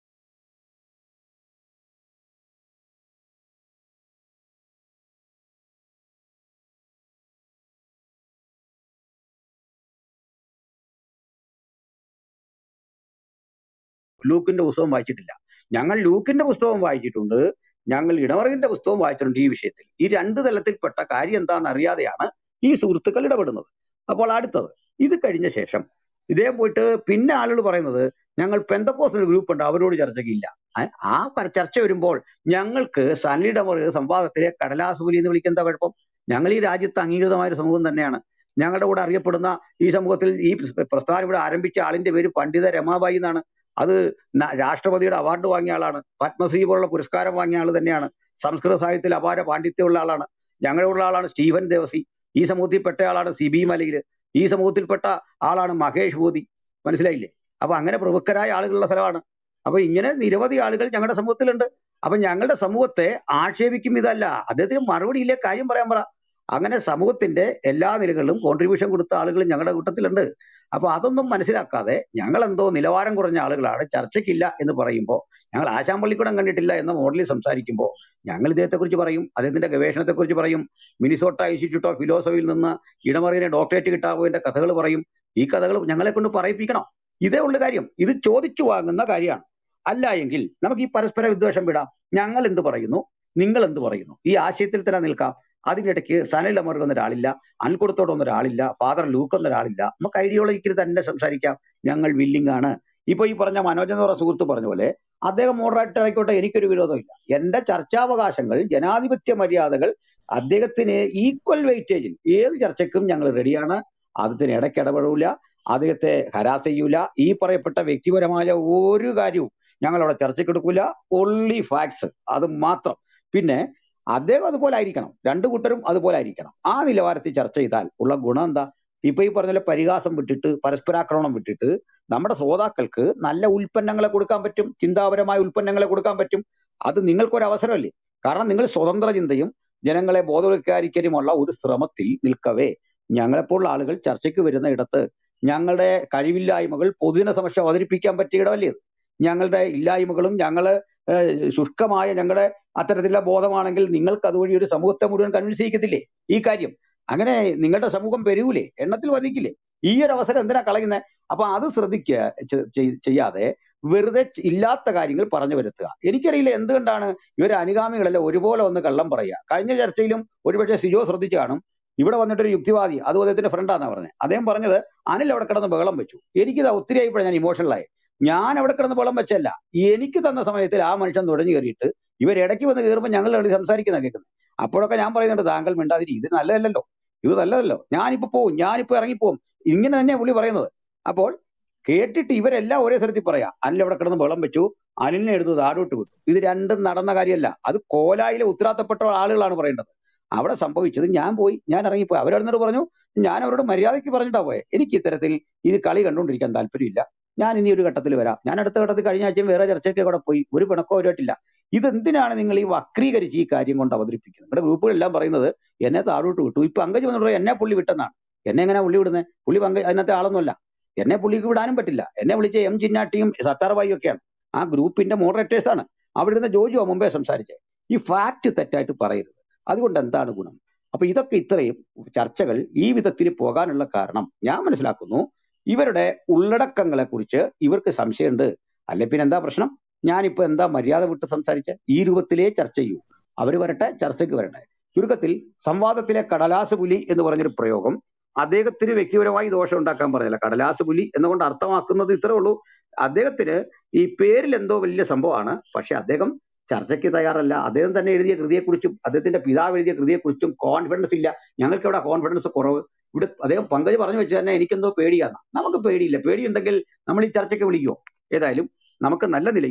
ലൂക്കിന്റെ പുസ്തകം വായിച്ചിട്ടില്ല ഞങ്ങൾ ലൂക്കിന്റെ പുസ്തകം വായിച്ചിട്ടുണ്ട് ഞങ്ങൾ ഇടമറിന്റെ പുസ്തകം വായിച്ചിട്ടുണ്ട് ഈ വിഷയത്തിൽ ഈ രണ്ട് തലത്തിൽപ്പെട്ട കാര്യം എന്താണെന്ന് അറിയാതെയാണ് ഈ സുഹൃത്തുക്കൾ ഇടപെടുന്നത് അപ്പോൾ അടുത്തത് ഇത് കഴിഞ്ഞ ശേഷം ഇതേ പോയിട്ട് പിന്നെ ആളുകൾ പറയുന്നത് ഞങ്ങൾ പെന്തക്കോസ് ഗ്രൂപ്പ് ഉണ്ട് അവരോട് ചർച്ചയ്ക്കില്ല ആ ആ പ- ചർച്ച വരുമ്പോൾ ഞങ്ങൾക്ക് സണ്ണി ഡമർ സംവാദത്തിലെ കടലാസ് പുലി എന്ന് വിളിക്കുന്ന കുഴപ്പം ഞങ്ങൾ ഈ രാജ്യത്ത് അംഗീകൃതമായ ഒരു സമൂഹം തന്നെയാണ് ഞങ്ങളുടെ കൂടെ അറിയപ്പെടുന്ന ഈ സമൂഹത്തിൽ ഈ പ്രസ്ഥാനം ഇവിടെ ആരംഭിച്ച ആളിന്റെ പേര് പണ്ഡിത രമാബായി എന്നാണ് അത് ന- രാഷ്ട്രപതിയുടെ അവാർഡ് വാങ്ങിയ ആളാണ് പത്മശ്രീ പോലുള്ള പുരസ്കാരം വാങ്ങിയ ആൾ തന്നെയാണ് സംസ്കൃത സാഹിത്യത്തിൽ അപാര പാണ്ഡിത്യമുള്ള ആളാണ് ഞങ്ങളുടെ ആളാണ് സ്റ്റീഫൻ ദേവസി ഈ സമൂഹത്തിൽപ്പെട്ട ആളാണ് സിബി മലയില് ഈ സമൂഹത്തിൽപ്പെട്ട ആളാണ് മഹേഷ് ഭൂതി മനസ്സിലായില്ലേ അപ്പൊ അങ്ങനെ പ്രമുഖരായ ആളുകളുള്ള സ്ഥലമാണ് അപ്പൊ ഇങ്ങനെ നിരവധി ആളുകൾ ഞങ്ങളുടെ സമൂഹത്തിലുണ്ട് അപ്പൊ ഞങ്ങളുടെ സമൂഹത്തെ ആക്ഷേപിക്കും ഇതല്ല അദ്ദേഹത്തിന് മറുപടി ഇല്ലേ കാര്യം പറയാൻ പറ അങ്ങനെ സമൂഹത്തിന്റെ എല്ലാ നിലകളിലും കോൺട്രിബ്യൂഷൻ കൊടുത്ത ആളുകൾ ഞങ്ങളുടെ കൂട്ടത്തിലുണ്ട് അപ്പൊ അതൊന്നും മനസ്സിലാക്കാതെ ഞങ്ങൾ എന്തോ നിലവാരം കുറഞ്ഞ ആളുകളാണ് ചർച്ചയ്ക്കില്ല എന്ന് പറയുമ്പോൾ ഞങ്ങൾ ആശാമ്പള്ളിക്കൂടം കണ്ടിട്ടില്ല എന്ന മോഡലിൽ സംസാരിക്കുമ്പോൾ ഞങ്ങൾ ഇദ്ദേഹത്തെക്കുറിച്ച് പറയും അദ്ദേഹത്തിന്റെ ഗവേഷണത്തെക്കുറിച്ച് പറയും മിനിസോട്ട ഇൻസ്റ്റിറ്റ്യൂട്ട് ഓഫ് ഫിലോസഫിയിൽ നിന്ന് ഇടമറിയുന്ന ഡോക്ടറേറ്റ് കിട്ടാവുന്നതിന്റെ കഥകൾ പറയും ഈ കഥകൾ ഞങ്ങളെ കൊണ്ട് പറയിപ്പിക്കണം ഇതേ ഉള്ള കാര്യം ഇത് ചോദിച്ചു വാങ്ങുന്ന കാര്യമാണ് അല്ല എങ്കിൽ നമുക്ക് ഈ പരസ്പര വിദ്വേഷം വിടാം ഞങ്ങൾ എന്ത് പറയുന്നു നിങ്ങൾ എന്ത് പറയുന്നു ഈ ആശയത്തിൽ തന്നെ നിൽക്കാം അതിനിടയ്ക്ക് സനൽ അമർഗ് എന്ന ഒരാളില്ല അൻകുടത്തോട് എന്ന ഒരാളില്ല ഫാദർ ലൂക്ക് എന്ന ഒരാളില്ല നമുക്ക് ഐഡിയോളജിക്കൽ തന്നെ സംസാരിക്കാം ഞങ്ങൾ വില്ലിംഗ് ആണ് ഇപ്പൊ ഈ പറഞ്ഞ മനോജ് എന്ന് പറഞ്ഞ സുഹൃത്ത് പറഞ്ഞ പോലെ അദ്ദേഹം മോഡറേറ്റർ ആയിക്കോട്ടെ എനിക്കൊരു വിരോധമില്ല എന്റെ ചർച്ചാവകാശങ്ങൾ ജനാധിപത്യ മര്യാദകൾ അദ്ദേഹത്തിന് ഈക്വൽ വെയിറ്റേജിൽ ഏത് ചർച്ചയ്ക്കും ഞങ്ങൾ റെഡിയാണ് അദ്ദേഹത്തിന് ഇടയ്ക്ക് ഇടപെടില്ല അദ്ദേഹത്തെ ഹരാസ് ചെയ്യൂല ഈ പറയപ്പെട്ട വ്യക്തിപരമായ ഒരു കാര്യവും ഞങ്ങൾ അവിടെ ചർച്ചയ്ക്കെടുക്കൂല ഓൺലി ഫാക്ട്സ് അത് മാത്രം പിന്നെ അദ്ദേഹം അതുപോലെ ആയിരിക്കണം രണ്ടു കൂട്ടരും അതുപോലെ ആയിരിക്കണം ആ നിലവാരത്തിൽ ചർച്ച ചെയ്താൽ ഉള്ള ഗുണം എന്താ ഇപ്പൊ ഈ പറഞ്ഞ പോലെ പരിഹാസം വിട്ടിട്ട് പരസ്പരാക്രമണം വിട്ടിട്ട് നമ്മുടെ ശ്രോതാക്കൾക്ക് നല്ല ഉൽപ്പന്നങ്ങളെ കൊടുക്കാൻ പറ്റും ചിന്താപരമായ ഉൽപ്പന്നങ്ങളെ കൊടുക്കാൻ പറ്റും അത് നിങ്ങൾക്കൊരു അവസരമല്ലേ കാരണം നിങ്ങൾ സ്വതന്ത്ര ചിന്തയും ജനങ്ങളെ ബോധവൽക്കരിക്കലുമുള്ള ഒരു ശ്രമത്തിൽ നിൽക്കവേ ഞങ്ങളെപ്പോലുള്ള ആളുകൾ ചർച്ചയ്ക്ക് വരുന്ന ഇടത്ത് ഞങ്ങളുടെ കഴിവില്ലായ്മകൾ പൊതുജന സമക്ഷം അവതരിപ്പിക്കാൻ പറ്റിയ ഇടമല്ലേ ഇത് ഞങ്ങളുടെ ഇല്ലായ്മകളും ഞങ്ങള് ഏഹ്, ശുഷ്കമായ ഞങ്ങളുടെ അത്തരത്തിലുള്ള ബോധമാണെങ്കിൽ നിങ്ങൾക്ക് അതുവഴി ഒരു സമൂഹത്തെ മുഴുവൻ കൺവിൻസ് ചെയ്യിക്കത്തില്ലേ ഈ കാര്യം അങ്ങനെ നിങ്ങളുടെ സമൂഹം പെരുകൂലേ എണ്ണത്തിൽ വർദ്ധിക്കില്ലേ ഈ ഒരു അവസരം എന്തിനാ കളയുന്നത് അപ്പൊ അത് ശ്രദ്ധിക്കുക ചെ- ചെയ്- ചെയ്യാതെ വെറുതെ ച- ഇല്ലാത്ത കാര്യങ്ങൾ പറഞ്ഞു വരുത്തുക എനിക്കറിയില്ല എന്തുകൊണ്ടാണ് ഇവർ അനുഗാമികളെല്ലാം ഒരുപോലെ വന്ന് കള്ളം പറയുക കഴിഞ്ഞ ചർച്ചയിലും ഒരുപക്ഷെ സിജോ ശ്രദ്ധിച്ചു കാണും ഇവിടെ വന്നിട്ടൊരു യുക്തിവാദി അതും അദ്ദേഹത്തിന്റെ ഫ്രണ്ടാന്നാ പറഞ്ഞത് അദ്ദേഹം പറഞ്ഞത് അനിൽ അവിടെ കിടന്ന് ബഹളം വെച്ചു എനിക്കിത് ഒത്തിരി ആയപ്പോഴാണ് ഞാൻ ഇമോഷണലായി ഞാൻ അവിടെ കിടന്ന് ബഹളം വെച്ചല്ല എനിക്ക് തന്ന സമയത്തിൽ ആ മനുഷ്യൻ തുടഞ്ഞു കയറിയിട്ട് ഇവർ ഇടയ്ക്ക് വന്ന് കയറുമ്പോൾ ഞങ്ങൾ അവിടെ സംസാരിക്കുന്ന കേൾക്കുന്നത് അപ്പോഴൊക്കെ ഞാൻ പറയുന്നുണ്ട് താങ്കൾ മിണ്ടാതിരി ഇത് നല്ലതല്ലല്ലോ ഇത് നല്ലതല്ലോ ഞാനിപ്പോ പോവും ഞാനിപ്പോ ഇറങ്ങിപ്പോവും ഇങ്ങനെ തന്നെ പുള്ളി പറയുന്നത് അപ്പോൾ കേട്ടിട്ട് ഇവരെല്ലാം ഒരേ സ്ഥലത്തിൽ പറയാം അനിൽ അവിടെ കിടന്ന് ബഹളം വെച്ചു അനിലിനെ എടുത്ത് താഴോട്ട് വിട്ടു ഇത് രണ്ടും നടന്ന കാര്യമല്ല അത് കോലായിലെ ഉത്തരവാദിത്തപ്പെട്ട ആളുകളാണ് പറയേണ്ടത് അവിടെ സംഭവിച്ചത് ഞാൻ പോയി ഞാൻ ഇറങ്ങിപ്പോയി അവരെടുന്നിട്ട് പറഞ്ഞു ഞാൻ അവരോട് മര്യാദയ്ക്ക് പറഞ്ഞിട്ടാ പോയെ എനിക്ക് ഇത്തരത്തിൽ ഇത് കളി കണ്ടുകൊണ്ടിരിക്കാൻ താല്പര്യമില്ല ഞാൻ ഇനി ഒരു ഘട്ടത്തിൽ വരാം ഞാൻ അടുത്ത ഘട്ടത്തിൽ കഴിഞ്ഞ ആഴ്ചയും വേറെ ചർച്ചയ്ക്ക് കൂടെ പോയി ഒരു പിണക്കോ അവരുമായിട്ടില്ല ഇതെന്തിനാണ് നിങ്ങൾ ഈ വക്രീകരിച്ച് ഈ കാര്യം കൊണ്ട് അവതരിപ്പിക്കുന്നത് നിങ്ങളുടെ ഗ്രൂപ്പുകളെല്ലാം പറയുന്നത് എന്നെ താഴോട്ട് വിട്ടു ഇപ്പൊ അങ്കജ് വന്നിട്ട് എന്നെ പുള്ളി വിട്ടെന്നാണ് എന്നെ എങ്ങനെ പുള്ളി വിടുന്നത് പുള്ളി പങ്ക അതിനകത്തെ ആളൊന്നുമല്ല എന്നെ പുള്ളിക്ക് വിടാനും പറ്റില്ല എന്നെ വിളിച്ച എം ചിന്നാട്ടിയും സത്താർബായി ഒക്കെയാണ് ആ ഗ്രൂപ്പിന്റെ മോഡറേറ്റേഴ്സ് ആണ് അവിടെ ഇരുന്ന ജോജുവാ മുമ്പേ സംസാരിച്ചത് ഈ ഫാക്ട് തെറ്റായിട്ട് പറയരുത് അതുകൊണ്ട് എന്താണ് ഗുണം അപ്പൊ ഇതൊക്കെ ഇത്രയും ചർച്ചകൾ ഈ വിധത്തിൽ പോകാനുള്ള കാരണം ഞാൻ മനസ്സിലാക്കുന്നു ഇവരുടെ ഉള്ളടക്കങ്ങളെ കുറിച്ച് ഇവർക്ക് സംശയമുണ്ട് അല്ലെ പിന്നെ എന്താ പ്രശ്നം ഞാനിപ്പോ എന്താ മര്യാദ വിട്ട് സംസാരിച്ച ഈ രൂപത്തിലേ ചർച്ച ചെയ്യൂ അവര് വരട്ടെ ചർച്ചയ്ക്ക് വരട്ടെ ചുരുക്കത്തിൽ സംവാദത്തിലെ കടലാസ് പുലി എന്ന് പറഞ്ഞൊരു പ്രയോഗം അദ്ദേഹത്തിന് വ്യക്തിപരമായി ദോഷം ഉണ്ടാക്കാൻ പറഞ്ഞില്ല കടലാസ് പുലി എന്നുകൊണ്ട് അർത്ഥമാക്കുന്നത് ഇത്രേ ഉള്ളൂ അദ്ദേഹത്തിന് ഈ പേരിൽ എന്തോ വലിയ സംഭവമാണ് പക്ഷെ അദ്ദേഹം ചർച്ചയ്ക്ക് തയ്യാറല്ല അദ്ദേഹം തന്നെ എഴുതിയ കൃതിയെക്കുറിച്ചും അദ്ദേഹത്തിന്റെ പിതാവ് എഴുതിയ കൃതിയെക്കുറിച്ചും കോൺഫിഡൻസ് ഇല്ല ഞങ്ങൾക്ക് ഇവിടെ കോൺഫിഡൻസ് കുറവ് ഇവിടെ അദ്ദേഹം പങ്കജ് പറഞ്ഞു വെച്ച് തന്നെ എനിക്കെന്തോ പേടിയാണ് നമുക്ക് പേടിയില്ല പേടിയുണ്ടെങ്കിൽ നമ്മൾ ഈ ചർച്ചയ്ക്ക് വിളിക്കുമോ ഏതായാലും നമുക്ക് നല്ല നിലയിൽ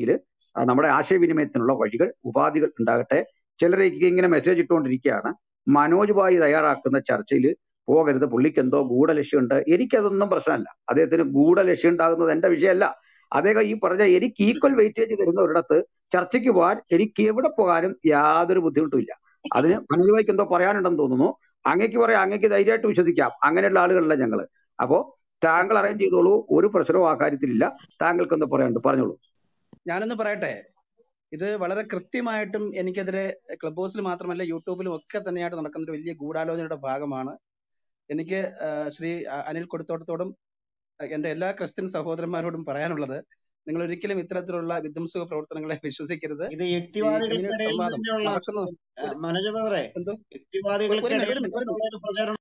ആ, നമ്മുടെ ആശയവിനിമയത്തിനുള്ള വഴികൾ ഉപാധികൾ ഉണ്ടാകട്ടെ ചിലരേക്ക് ഇങ്ങനെ മെസ്സേജ് ഇട്ടുകൊണ്ടിരിക്കുകയാണ് മനോജ് ഭായി തയ്യാറാക്കുന്ന ചർച്ചയിൽ പോകരുത് പുള്ളിക്ക് എന്തോ ഗൂഢലക്ഷ്യമുണ്ട് എനിക്കതൊന്നും പ്രശ്നമല്ല അദ്ദേഹത്തിന് ഗൂഢലക്ഷ്യം ഉണ്ടാകുന്നത് എന്റെ വിഷയമല്ല അദ്ദേഹം ഈ പറഞ്ഞ എനിക്ക് ഈക്വൽ വെയിറ്റേജ് തരുന്ന ഒരിടത്ത് ചർച്ചയ്ക്ക് പോകാൻ എനിക്ക് എവിടെ പോകാനും യാതൊരു ബുദ്ധിമുട്ടുമില്ല അതിന് മനോജ് ഭായിക്ക് എന്തോ പറയാനുണ്ടെന്ന് തോന്നുന്നു അങ്ങേക്ക് പറയാം അങ്ങേക്ക് ധൈര്യമായിട്ട് വിശ്വസിക്കാം അങ്ങനെയുള്ള ആളുകളല്ല ഞങ്ങള് അപ്പോ താങ്കൾ അറേഞ്ച് ചെയ്തോളൂ ഒരു പ്രശ്നവും ആ കാര്യത്തിലില്ല താങ്കൾക്ക് എന്തോ പറയാനുണ്ട് പറഞ്ഞോളൂ ഞാനൊന്ന് പറയട്ടെ ഇത് വളരെ കൃത്യമായിട്ടും എനിക്കെതിരെ ക്ലബ് ഹൗസിൽ മാത്രമല്ല യൂട്യൂബിലും ഒക്കെ തന്നെയായിട്ട് നടക്കുന്ന ഒരു വലിയ ഗൂഢാലോചനയുടെ ഭാഗമാണ് എനിക്ക് ആ, ശ്രീ അ- അനിൽ കൊടുത്തോട്ടത്തോടും ആ, എന്റെ എല്ലാ ക്രിസ്ത്യൻ സഹോദരന്മാരോടും പറയാനുള്ളത് നിങ്ങൾ ഒരിക്കലും ഇത്തരത്തിലുള്ള വിധ്വംസക പ്രവർത്തനങ്ങളെ വിശ്വസിക്കരുത് ഇത് ഈ ഇങ്ങനെ ഒരു യുക്തിവാദികൾക്കിടയിൽ സംവാദം തന്നെയുള്ള നടക്കുന്നു ആ, ഒരു മനോജ് ബദറെ എന്തോ ഒരു ഒരു യുക്തിവാദികൾക്കിടയിൽ മിനിറ്റ് ഒരു മിനിറ്റ് ഒരു തന്നെയുള്ള മിനിറ്റ് ഒരു പ്രചാരണം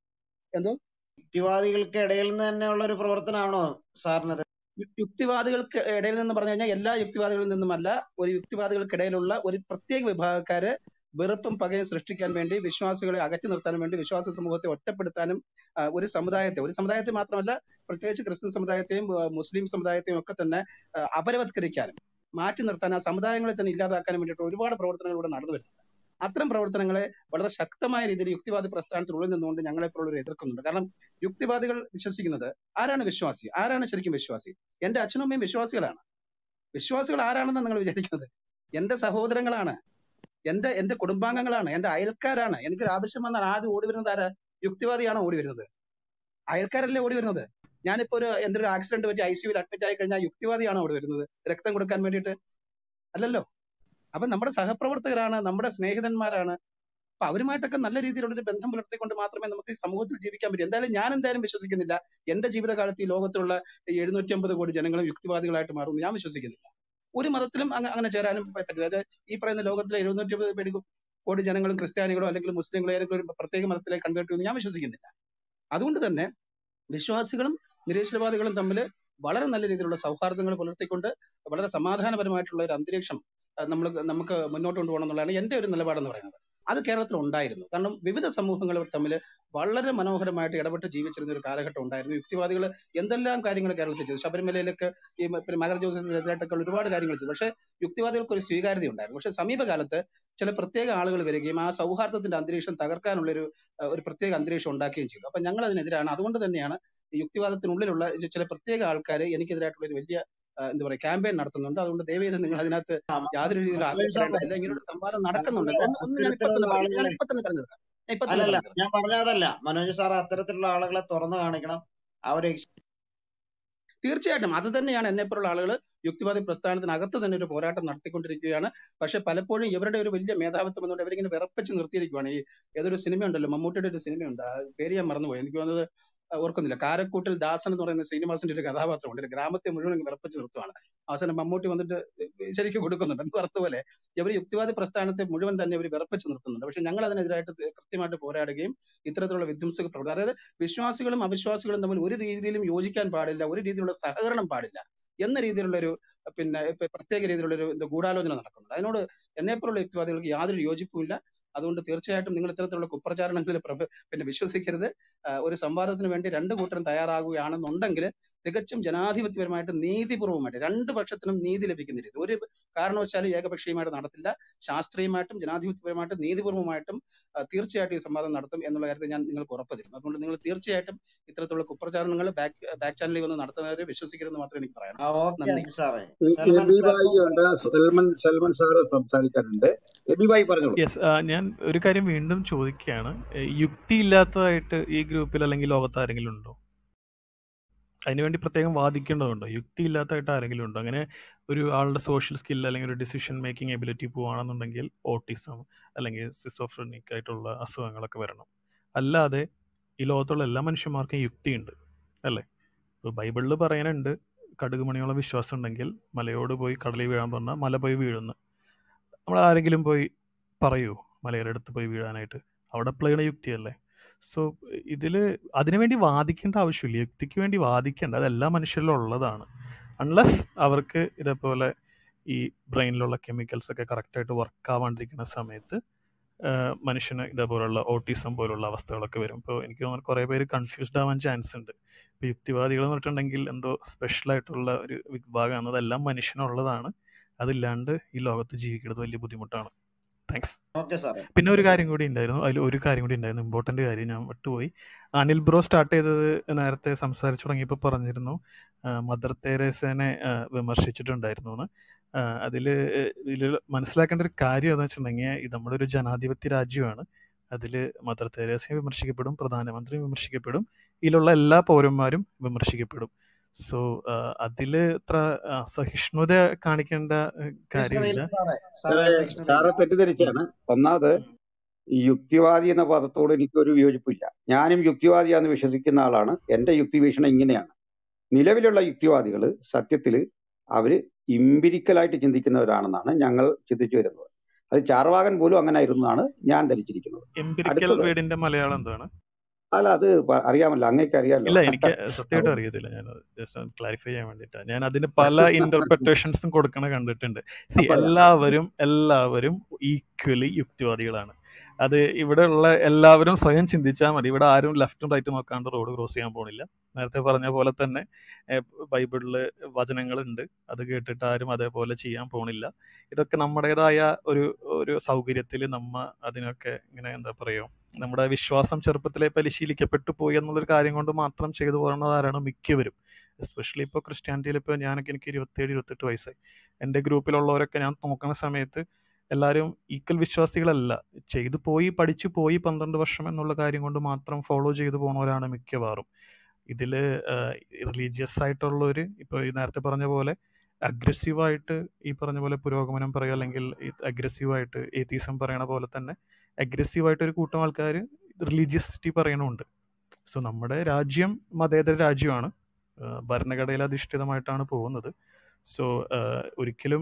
എന്തോ യുക്തിവാദികൾക്ക് ഇടയിൽ നിന്ന് തന്നെയുള്ള ഒരു പ്രവർത്തനമാണോ സാറിനത് യു- യുക്തിവാദികൾക്ക് ഇടയിൽ നിന്ന് പറഞ്ഞു കഴിഞ്ഞാൽ എല്ലാ യുക്തിവാദികളിൽ നിന്നുമല്ല ഒരു യുക്തിവാദികൾക്കിടയിലുള്ള ഒരു പ്രത്യേക വിഭാഗക്കാര് വെറുപ്പും പകയും സൃഷ്ടിക്കാൻ വേണ്ടി വിശ്വാസികളെ അകറ്റി നിർത്താനും വേണ്ടി വിശ്വാസ സമൂഹത്തെ ഒറ്റപ്പെടുത്താനും ആ, ഒരു സമുദായത്തെ ഒരു സമുദായത്തെ മാത്രമല്ല പ്രത്യേകിച്ച് ക്രിസ്ത്യൻ സമുദായത്തെയും ആ, മുസ്ലിം സമുദായത്തെയും ഒക്കെ തന്നെ ആ, അപരവത്കരിക്കാനും മാറ്റി നിർത്താൻ ആ സമുദായങ്ങളെ തന്നെ ഇല്ലാതാക്കാനും വേണ്ടിയിട്ട് ഒരുപാട് പ്രവർത്തനങ്ങൾ ഇവിടെ നടന്നു വരുന്നുണ്ട് അത്തരം പ്രവർത്തനങ്ങളെ വളരെ ശക്തമായ രീതിയിൽ യുക്തിവാദി പ്രസ്ഥാനത്തിനുള്ളിൽ നിന്നുകൊണ്ട് ഞങ്ങളെപ്പോലുള്ളവർ എതിർക്കുന്നുണ്ട് കാരണം യുക്തിവാദികൾ വിശ്വസിക്കുന്നത് ആരാണ് വിശ്വാസി ആരാണ് ശരിക്കും വിശ്വാസി എന്റെ അച്ഛനും അമ്മയും വിശ്വാസികളാണ് വിശ്വാസികൾ ആരാണെന്ന് നിങ്ങൾ വിചാരിക്കുന്നത് എന്റെ സഹോദരങ്ങളാണ് എന്റെ എന്റെ കുടുംബാംഗങ്ങളാണ് എന്റെ അയൽക്കാരാണ് എനിക്കൊരു ആവശ്യം വന്നാൽ ആദ്യം ഓടി വരുന്നത് ആരാ യുക്തിവാദിയാണോ ഓടി വരുന്നത് അയൽക്കാരല്ലേ ഓടി വരുന്നത് ഞാനിപ്പോ ഒരു എന്തൊരു ആക്സിഡന്റ് പറ്റി ഐ സിയുവിൽ അഡ്മിറ്റ് ആയി കഴിഞ്ഞാൽ യുക്തിവാദിയാണോ ഓടി വരുന്നത് രക്തം കൊടുക്കാൻ വേണ്ടിയിട്ട് അല്ലല്ലോ അപ്പൊ നമ്മുടെ സഹപ്രവർത്തകരാണ് നമ്മുടെ സ്നേഹിതന്മാരാണ് അപ്പൊ അവരുമായിട്ടൊക്കെ നല്ല രീതിയിലുള്ള ഒരു ബന്ധം പുലർത്തിക്കൊണ്ട് മാത്രമേ നമുക്ക് ഈ സമൂഹത്തിൽ ജീവിക്കാൻ പറ്റൂ എന്തായാലും ഞാൻ എന്തായാലും വിശ്വസിക്കുന്നില്ല എന്റെ ജീവിതകാലത്ത് ഈ ലോകത്തുള്ള എഴുന്നൂറ്റി അമ്പത് കോടി ജനങ്ങളും യുക്തിവാദികളായിട്ട് മാറുമെന്ന് ഞാൻ വിശ്വസിക്കുന്നില്ല ഒരു മതത്തിലും അങ്ങ- അങ്ങനെ ചേരാനും പ- പറ്റില്ല അതായത് ഈ പറയുന്ന ലോകത്തിലെ എഴുന്നൂറ്റി അമ്പത് പേടി കോടി ജനങ്ങളും ക്രിസ്ത്യാനികളോ അല്ലെങ്കിൽ മുസ്ലിങ്ങളോ ഏതെങ്കിലും ഒരു പ്രത്യേക മതത്തിലേക്ക് കൺവേർട്ട് ചെയ്യുമെന്ന് ഞാൻ വിശ്വസിക്കുന്നില്ല അതുകൊണ്ട് തന്നെ വിശ്വാസികളും നിരീശ്വരവാദികളും തമ്മിൽ വളരെ നല്ല രീതിയിലുള്ള സൗഹാർദ്ദങ്ങൾ പുലർത്തിക്കൊണ്ട് വളരെ സമാധാനപരമായിട്ടുള്ള ഒരു അന്തരീക്ഷം നമ്മൾ നമുക്ക് മുന്നോട്ട് കൊണ്ടുപോകണം എന്നുള്ളതാണ് എന്റെ ഒരു നിലപാടെന്ന് പറയുന്നത് അത് കേരളത്തിൽ ഉണ്ടായിരുന്നു കാരണം വിവിധ സമൂഹങ്ങൾ തമ്മിൽ വളരെ മനോഹരമായിട്ട് ഇടപെട്ട് ജീവിച്ചിരുന്ന ഒരു കാലഘട്ടം ഉണ്ടായിരുന്നു യുക്തിവാദികൾ എന്തെല്ലാം കാര്യങ്ങൾ കേരളത്തിൽ ചെയ്തു ശബരിമലയിലൊക്കെ ഈ മ- പിന്നെ മകര ജ്യോതിഷത്തിലൊക്കെ ഒരുപാട് കാര്യങ്ങൾ ചെയ്തു പക്ഷേ യുക്തിവാദികൾക്ക് ഒരു സ്വീകാര്യത ഉണ്ടായിരുന്നു പക്ഷെ സമീപകാലത്ത് ചില പ്രത്യേക ആളുകൾ വരികയും ആ സൗഹാർദ്ദത്തിന്റെ അന്തരീക്ഷം തകർക്കാനുള്ള ഒരു അഹ് ഒരു പ്രത്യേക അന്തരീക്ഷം ഉണ്ടാക്കുകയും ചെയ്തു അപ്പൊ ഞങ്ങൾ അതിനെതിരാണ് അതുകൊണ്ട് തന്നെയാണ് ഈ യുക്തിവാദത്തിനുള്ളിലുള്ള ഈ ചില പ്രത്യേക ആൾക്കാർ എനിക്കെതിരായിട്ടുള്ള ഒരു വലിയ അഹ് എന്താ പറയുക ക്യാമ്പയിൻ നടത്തുന്നുണ്ട് അതുകൊണ്ട് ദയവേത് നിങ്ങൾ അതിനകത്ത് യാതൊരു രീതിയിലും മനോജ് സാറേ ആഘോഷപ്പെടേണ്ടതില്ല ഇങ്ങനെ ഒരു സംവാദം നടക്കുന്നുണ്ട് അതല്ല ഒന്ന് ഒന്ന് ഞാൻ ഇപ്പൊ തന്നെ അത്തരത്തിലുള്ള പറഞ്ഞു ഞാൻ ആളുകളെ ഇപ്പൊ തന്നെ പറഞ്ഞു തരാം ഞാൻ ഇപ്പൊ തന്നെ അല്ലല്ല പറഞ്ഞു തരാം ഞാൻ പറഞ്ഞതല്ല മനോജ് സാർ അത്തരത്തിലുള്ള ആളുകളെ തുറന്നു കാണിക്കണം അവരെ തീർച്ചയായിട്ടും അത് തന്നെയാണ് എന്നെപ്പോലുള്ള ആളുകൾ യുക്തിവാദി പ്രസ്ഥാനത്തിനകത്ത് തന്നെ ഒരു പോരാട്ടം നടത്തിക്കൊണ്ടിരിക്കുകയാണ് പക്ഷെ പലപ്പോഴും ഇവരുടെ ഒരു വലിയ മേധാവിത്വം എന്നുകൊണ്ട് ഇവരിങ്ങനെ വിറപ്പിച്ച് നിർത്തിയിരിക്കുകയാണ് ഈ ഏതൊരു സിനിമ ഉണ്ടല്ലോ മമ്മൂട്ടിയുടെ ഒരു സിനിമയുണ്ട് ആ പേര് ഞാൻ മറന്നുപോയി എനിക്ക് തോന്നുന്നത് ആ, ഓർക്കുന്നില്ല കാരക്കൂട്ടിൽ ദാസൻ എന്ന് പറയുന്ന ശ്രീനിവാസന്റെ ഒരു കഥാപാത്രമുണ്ട് ഒരു ഗ്രാമത്തെ മുഴുവൻ ഇങ്ങ് വിറപ്പിച്ച് നിർത്തുവാണ് അവസാനം മമ്മൂട്ടി വന്നിട്ട് ശരിക്കും കൊടുക്കുന്നുണ്ട് എന്ന് പറഞ്ഞ പോലെ ഇവർ യുക്തിവാദി പ്രസ്ഥാനത്തെ മുഴുവൻ തന്നെ ഇവർ വിറപ്പിച്ച് നിർത്തുന്നുണ്ട് പക്ഷെ ഞങ്ങൾ അതിനെതിരായിട്ട് കൃത്യമായിട്ട് പോരാടുകയും ഇത്തരത്തിലുള്ള വിധ്വംസക പ്രവർത്തനം അതായത് വിശ്വാസികളും അവിശ്വാസികളും തമ്മിൽ ഒരു രീതിയിലും യോജിക്കാൻ പാടില്ല ഒരു രീതിയിലുള്ള സഹകരണം പാടില്ല എന്ന രീതിയിലുള്ള ഒരു പിന്നെ ഇപ്പൊ പ്രത്യേക രീതിയിലുള്ള ഒരു എന്താ ഗൂഢാലോചന നടക്കുന്നുണ്ട് അതിനോട് എന്നെപ്പോലുള്ള യുക്തിവാദികൾക്ക് യാതൊരു യോജിപ്പുമില്ല അതുകൊണ്ട് തീർച്ചയായിട്ടും നിങ്ങൾ ഇത്തരത്തിലുള്ള കുപ്രചാരണങ്ങളിൽ പ്രഭ- പിന്നെ വിശ്വസിക്കരുത് ആ, ഒരു സംവാദത്തിന് വേണ്ടി രണ്ട് കൂട്ടരും തയ്യാറാകുകയാണെന്നുണ്ടെങ്കിൽ തികച്ചും ജനാധിപത്യപരമായിട്ട് നീതിപൂർവമായിട്ട് രണ്ട് പക്ഷത്തിനും നീതി ലഭിക്കുന്ന രീതി ഒരു കാരണവശാലും ഏകപക്ഷീയമായിട്ട് നടത്തില്ല ശാസ്ത്രീയമായിട്ടും ജനാധിപത്യപരമായിട്ടും നീതിപൂർവമായിട്ടും ആ, തീർച്ചയായിട്ടും ഈ സംവാദം നടത്തും എന്നുള്ള കാര്യത്തിൽ ഞാൻ നിങ്ങൾക്ക് ഉറപ്പ് തരും അതുകൊണ്ട് നിങ്ങൾ തീർച്ചയായിട്ടും ഇത്തരത്തിലുള്ള കുപ്രചാരണങ്ങൾ ബാക്ക് ബാക്ക് ചാനലിൽ വന്ന് നടത്തുന്നവരെ വിശ്വസിക്കരുതെന്ന് മാത്രമേ എനിക്ക് പറയാനുള്ളൂ ആ ഓക്കെ നന്ദി അജി സാറേ എ സൽമാൻ ബി സാർ ബായി ഉണ്ട് സൽമൻ സൽമൻ സാറ് സംസാരിക്കാനുണ്ട് എ ബി ബായി പറഞ്ഞോളൂ യെസ് ഞാൻ ഒരു കാര്യം വീണ്ടും ചോദിക്കുകയാണ് ഏ, യുക്തി ഇല്ലാത്തതായിട്ട് ഈ ഗ്രൂപ്പിൽ അല്ലെങ്കിൽ ലോകത്ത് ആരെങ്കിലും ഉണ്ടോ അതിനുവേണ്ടി പ്രത്യേകം വാദിക്കേണ്ടതുണ്ടോ യുക്തി ഇല്ലാത്തതായിട്ട് ആരെങ്കിലും ഉണ്ടോ അങ്ങനെ ഒരു ആളുടെ സോഷ്യൽ സ്കിൽ അല്ലെങ്കിൽ ഒരു ഡിസിഷൻ മേക്കിംഗ് എബിലിറ്റി പോവുകയാണെന്നുണ്ടെങ്കിൽ ഓട്ടിസം അല്ലെങ്കിൽ സിസോഫ്രനിക് ആയിട്ടുള്ള അസുഖങ്ങളൊക്കെ വരണം അല്ലാതെ ഈ ലോകത്തുള്ള എല്ലാ മനുഷ്യന്മാർക്കും യുക്തിയുണ്ട് അല്ലേ ഇപ്പോൾ ബൈബിളിൽ പറയാനുണ്ട് കടുകുമണിയോളം വിശ്വാസം ഉണ്ടെങ്കിൽ മലയോട് പോയി കടലിൽ വീഴാൻ പറഞ്ഞാൽ മല പോയി വീഴുന്നു നമ്മൾ ആരെങ്കിലും പോയി പറയൂ മലയുടെ അടുത്ത് പോയി വീഴാനായിട്ട് അവിടെ അപ്ലൈ ചെയ്യുന്ന യുക്തിയല്ലേ സോ ഇതിൽ അതിനുവേണ്ടി വാദിക്കേണ്ട ആവശ്യമില്ല യുക്തിക്ക് വേണ്ടി വാദിക്കേണ്ട അത് എല്ലാ മനുഷ്യരിലും ഉള്ളതാണ് അൺലെസ് അവർക്ക് ഇതേപോലെ ഈ ബ്രെയിനിലുള്ള കെമിക്കൽസ് ഒക്കെ കറക്റ്റായിട്ട് വർക്ക് ആവാണ്ടിരിക്കുന്ന സമയത്ത് ആഹ് മനുഷ്യന് ഇതേപോലുള്ള ഓട്ടിസം പോലുള്ള അവസ്ഥകളൊക്കെ വരും ഇപ്പോൾ എനിക്ക് തോന്നുന്നു കുറേ പേര് കൺഫ്യൂസ്ഡ് ആവാൻ ചാൻസ് ഉണ്ട് ഇപ്പോൾ യുക്തിവാദികൾ എന്ന് പറഞ്ഞിട്ടുണ്ടെങ്കിൽ എന്തോ സ്പെഷ്യൽ ആയിട്ടുള്ള ഒരു വിഭാഗമാണ് അതെല്ലാം മനുഷ്യനുള്ളതാണ് അതില്ലാണ്ട് ഈ ലോകത്ത് ജീവിക്കുന്നത് വലിയ ബുദ്ധിമുട്ടാണ് താങ്ക്സ് ഓക്കെ സാറേ പിന്നെ ഒരു കാര്യം കൂടി ഉണ്ടായിരുന്നു അതിൽ ഒരു കാര്യം കൂടി ഉണ്ടായിരുന്നു ഇമ്പോർട്ടൻ്റ് കാര്യം ഞാൻ വിട്ടുപോയി അനിൽ ബ്രോ സ്റ്റാർട്ട് ചെയ്തത് നേരത്തെ സംസാരിച്ചു തുടങ്ങിയപ്പോൾ പറഞ്ഞിരുന്നു ആ, മദർ തെരേസനെ ആ, വിമർശിച്ചിട്ടുണ്ടായിരുന്നു എന്ന് അതിൽ ഇതിൽ മനസ്സിലാക്കേണ്ട ഒരു കാര്യം എന്താ വെച്ചിട്ടുണ്ടെങ്കിൽ ഇത് നമ്മുടെ ഒരു ജനാധിപത്യ രാജ്യമാണ് അതിൽ മദർ തെരേസയെ വിമർശിക്കപ്പെടും പ്രധാനമന്ത്രി വിമർശിക്കപ്പെടും ഇതിലുള്ള എല്ലാ പൗരന്മാരും വിമർശിക്കപ്പെടും സോ അതിൽ ഇത്ര ആ, സഹിഷ്ണുത കാണിക്കേണ്ട ആ, കാര്യമില്ല സഹിഷ്ണുതയില്ല സാറേ സാറേ സാറ് സഹിഷ്ണുതയില്ല സാറ് തെറ്റിദ്ധരിച്ചാണ് ഒന്നാമത് ഈ യുക്തിവാദി എന്ന പദത്തോട് എനിക്കൊരു വിയോജിപ്പില്ല ഞാനും യുക്തിവാദിയാന്ന് വിശ്വസിക്കുന്ന ആളാണ് എന്റെ യുക്തി വീക്ഷണം ഇങ്ങനെയാണ് നിലവിലുള്ള യുക്തിവാദികൾ സത്യത്തില് അവര് ഇമ്പിരിക്കലായിട്ട് ചിന്തിക്കുന്നവരാണെന്നാണ് ഞങ്ങൾ ചിന്തിച്ചു വരുന്നത് അത് ചാർവാകൻ പോലും അങ്ങനെ ആയിരുന്നാണ് ഞാൻ ധരിച്ചിരിക്കുന്നത് എംപിരിക്കൽ അടുത്തത് വേർഡിന്റെ മലയാളം എന്താണ് അല്ല അത് പ- അറിയാമല്ലോ അങ്ങേക്ക് അറിയാമല്ലോ ഇല്ല എനിക്ക് സത്യമായിട്ട് അപ്പം അറിയത്തില്ല ഞാൻ ജസ്റ്റ് ക്ലാരിഫൈ ചെയ്യാൻ വേണ്ടിയിട്ടാണ് ഞാൻ അതിന് പല ഇന്റർപ്രിട്ടേഷൻസും കൊടുക്കണ കണ്ടിട്ടുണ്ട് സി അപ്പൊ എല്ലാവരും എല്ലാവരും ഈക്വലി യുക്തിവാദികളാണ് അത് ഇവിടെ ഉള്ള എല്ലാവരും സ്വയം ചിന്തിച്ചാൽ മതി ഇവിടെ ആരും ലെഫ്റ്റും റൈറ്റും നോക്കാണ്ട് റോഡ് ക്രോസ് ചെയ്യാൻ പോണില്ല നേരത്തെ പറഞ്ഞ പോലെ തന്നെ ഏഹ്, ബൈബിളില് വചനങ്ങളുണ്ട് അത് കേട്ടിട്ട് ആരും അതേപോലെ ചെയ്യാൻ പോണില്ല ഇതൊക്കെ നമ്മുടേതായ ഒരു ഒരു സൗകര്യത്തിൽ നമ്മ അതിനൊക്കെ ഇങ്ങനെ എന്താ പറയുക നമ്മുടെ വിശ്വാസം ചെറുപ്പത്തിലെ പരിശീലിക്കപ്പെട്ടു പോയി എന്നുള്ളൊരു കാര്യം കൊണ്ട് മാത്രം ചെയ്തു പോകുന്നതാരാണ് മിക്കവരും എസ്പെഷ്യലി ഇപ്പോൾ ക്രിസ്ത്യാനിറ്റിയിൽ ഇപ്പോൾ ഞാനൊക്കെ എനിക്ക് ഇരുപത്തേഴ് ഇരുപത്തെട്ട് വയസ്സായി എൻ്റെ ഗ്രൂപ്പിലുള്ളവരൊക്കെ ഞാൻ നോക്കുന്ന സമയത്ത് എല്ലാവരും ഈക്വൽ വിശ്വാസികളല്ല ചെയ്തു പോയി പഠിച്ചു പോയി പന്ത്രണ്ട് വർഷം എന്നുള്ള കാര്യം കൊണ്ട് മാത്രം ഫോളോ ചെയ്തു പോകുന്നവരാണ് മിക്കവാറും ഇതിൽ റിലീജിയസ് ആയിട്ടുള്ളവർ ഇപ്പോൾ ഈ നേരത്തെ പറഞ്ഞ പോലെ അഗ്രസീവായിട്ട് ഈ പറഞ്ഞ പോലെ പുരോഗമനം പറയുക അല്ലെങ്കിൽ അഗ്രസീവായിട്ട് ഏത്തീസം പറയണ പോലെ തന്നെ അഗ്രസീവായിട്ട് ഒരു കൂട്ടം ആൾക്കാർ റിലീജിയസിറ്റി പറയണമുണ്ട് സോ നമ്മുടെ രാജ്യം മതേതര രാജ്യമാണ് ആഹ് ഭരണഘടനയിൽ അധിഷ്ഠിതമായിട്ടാണ് പോകുന്നത് സോ ഒരിക്കലും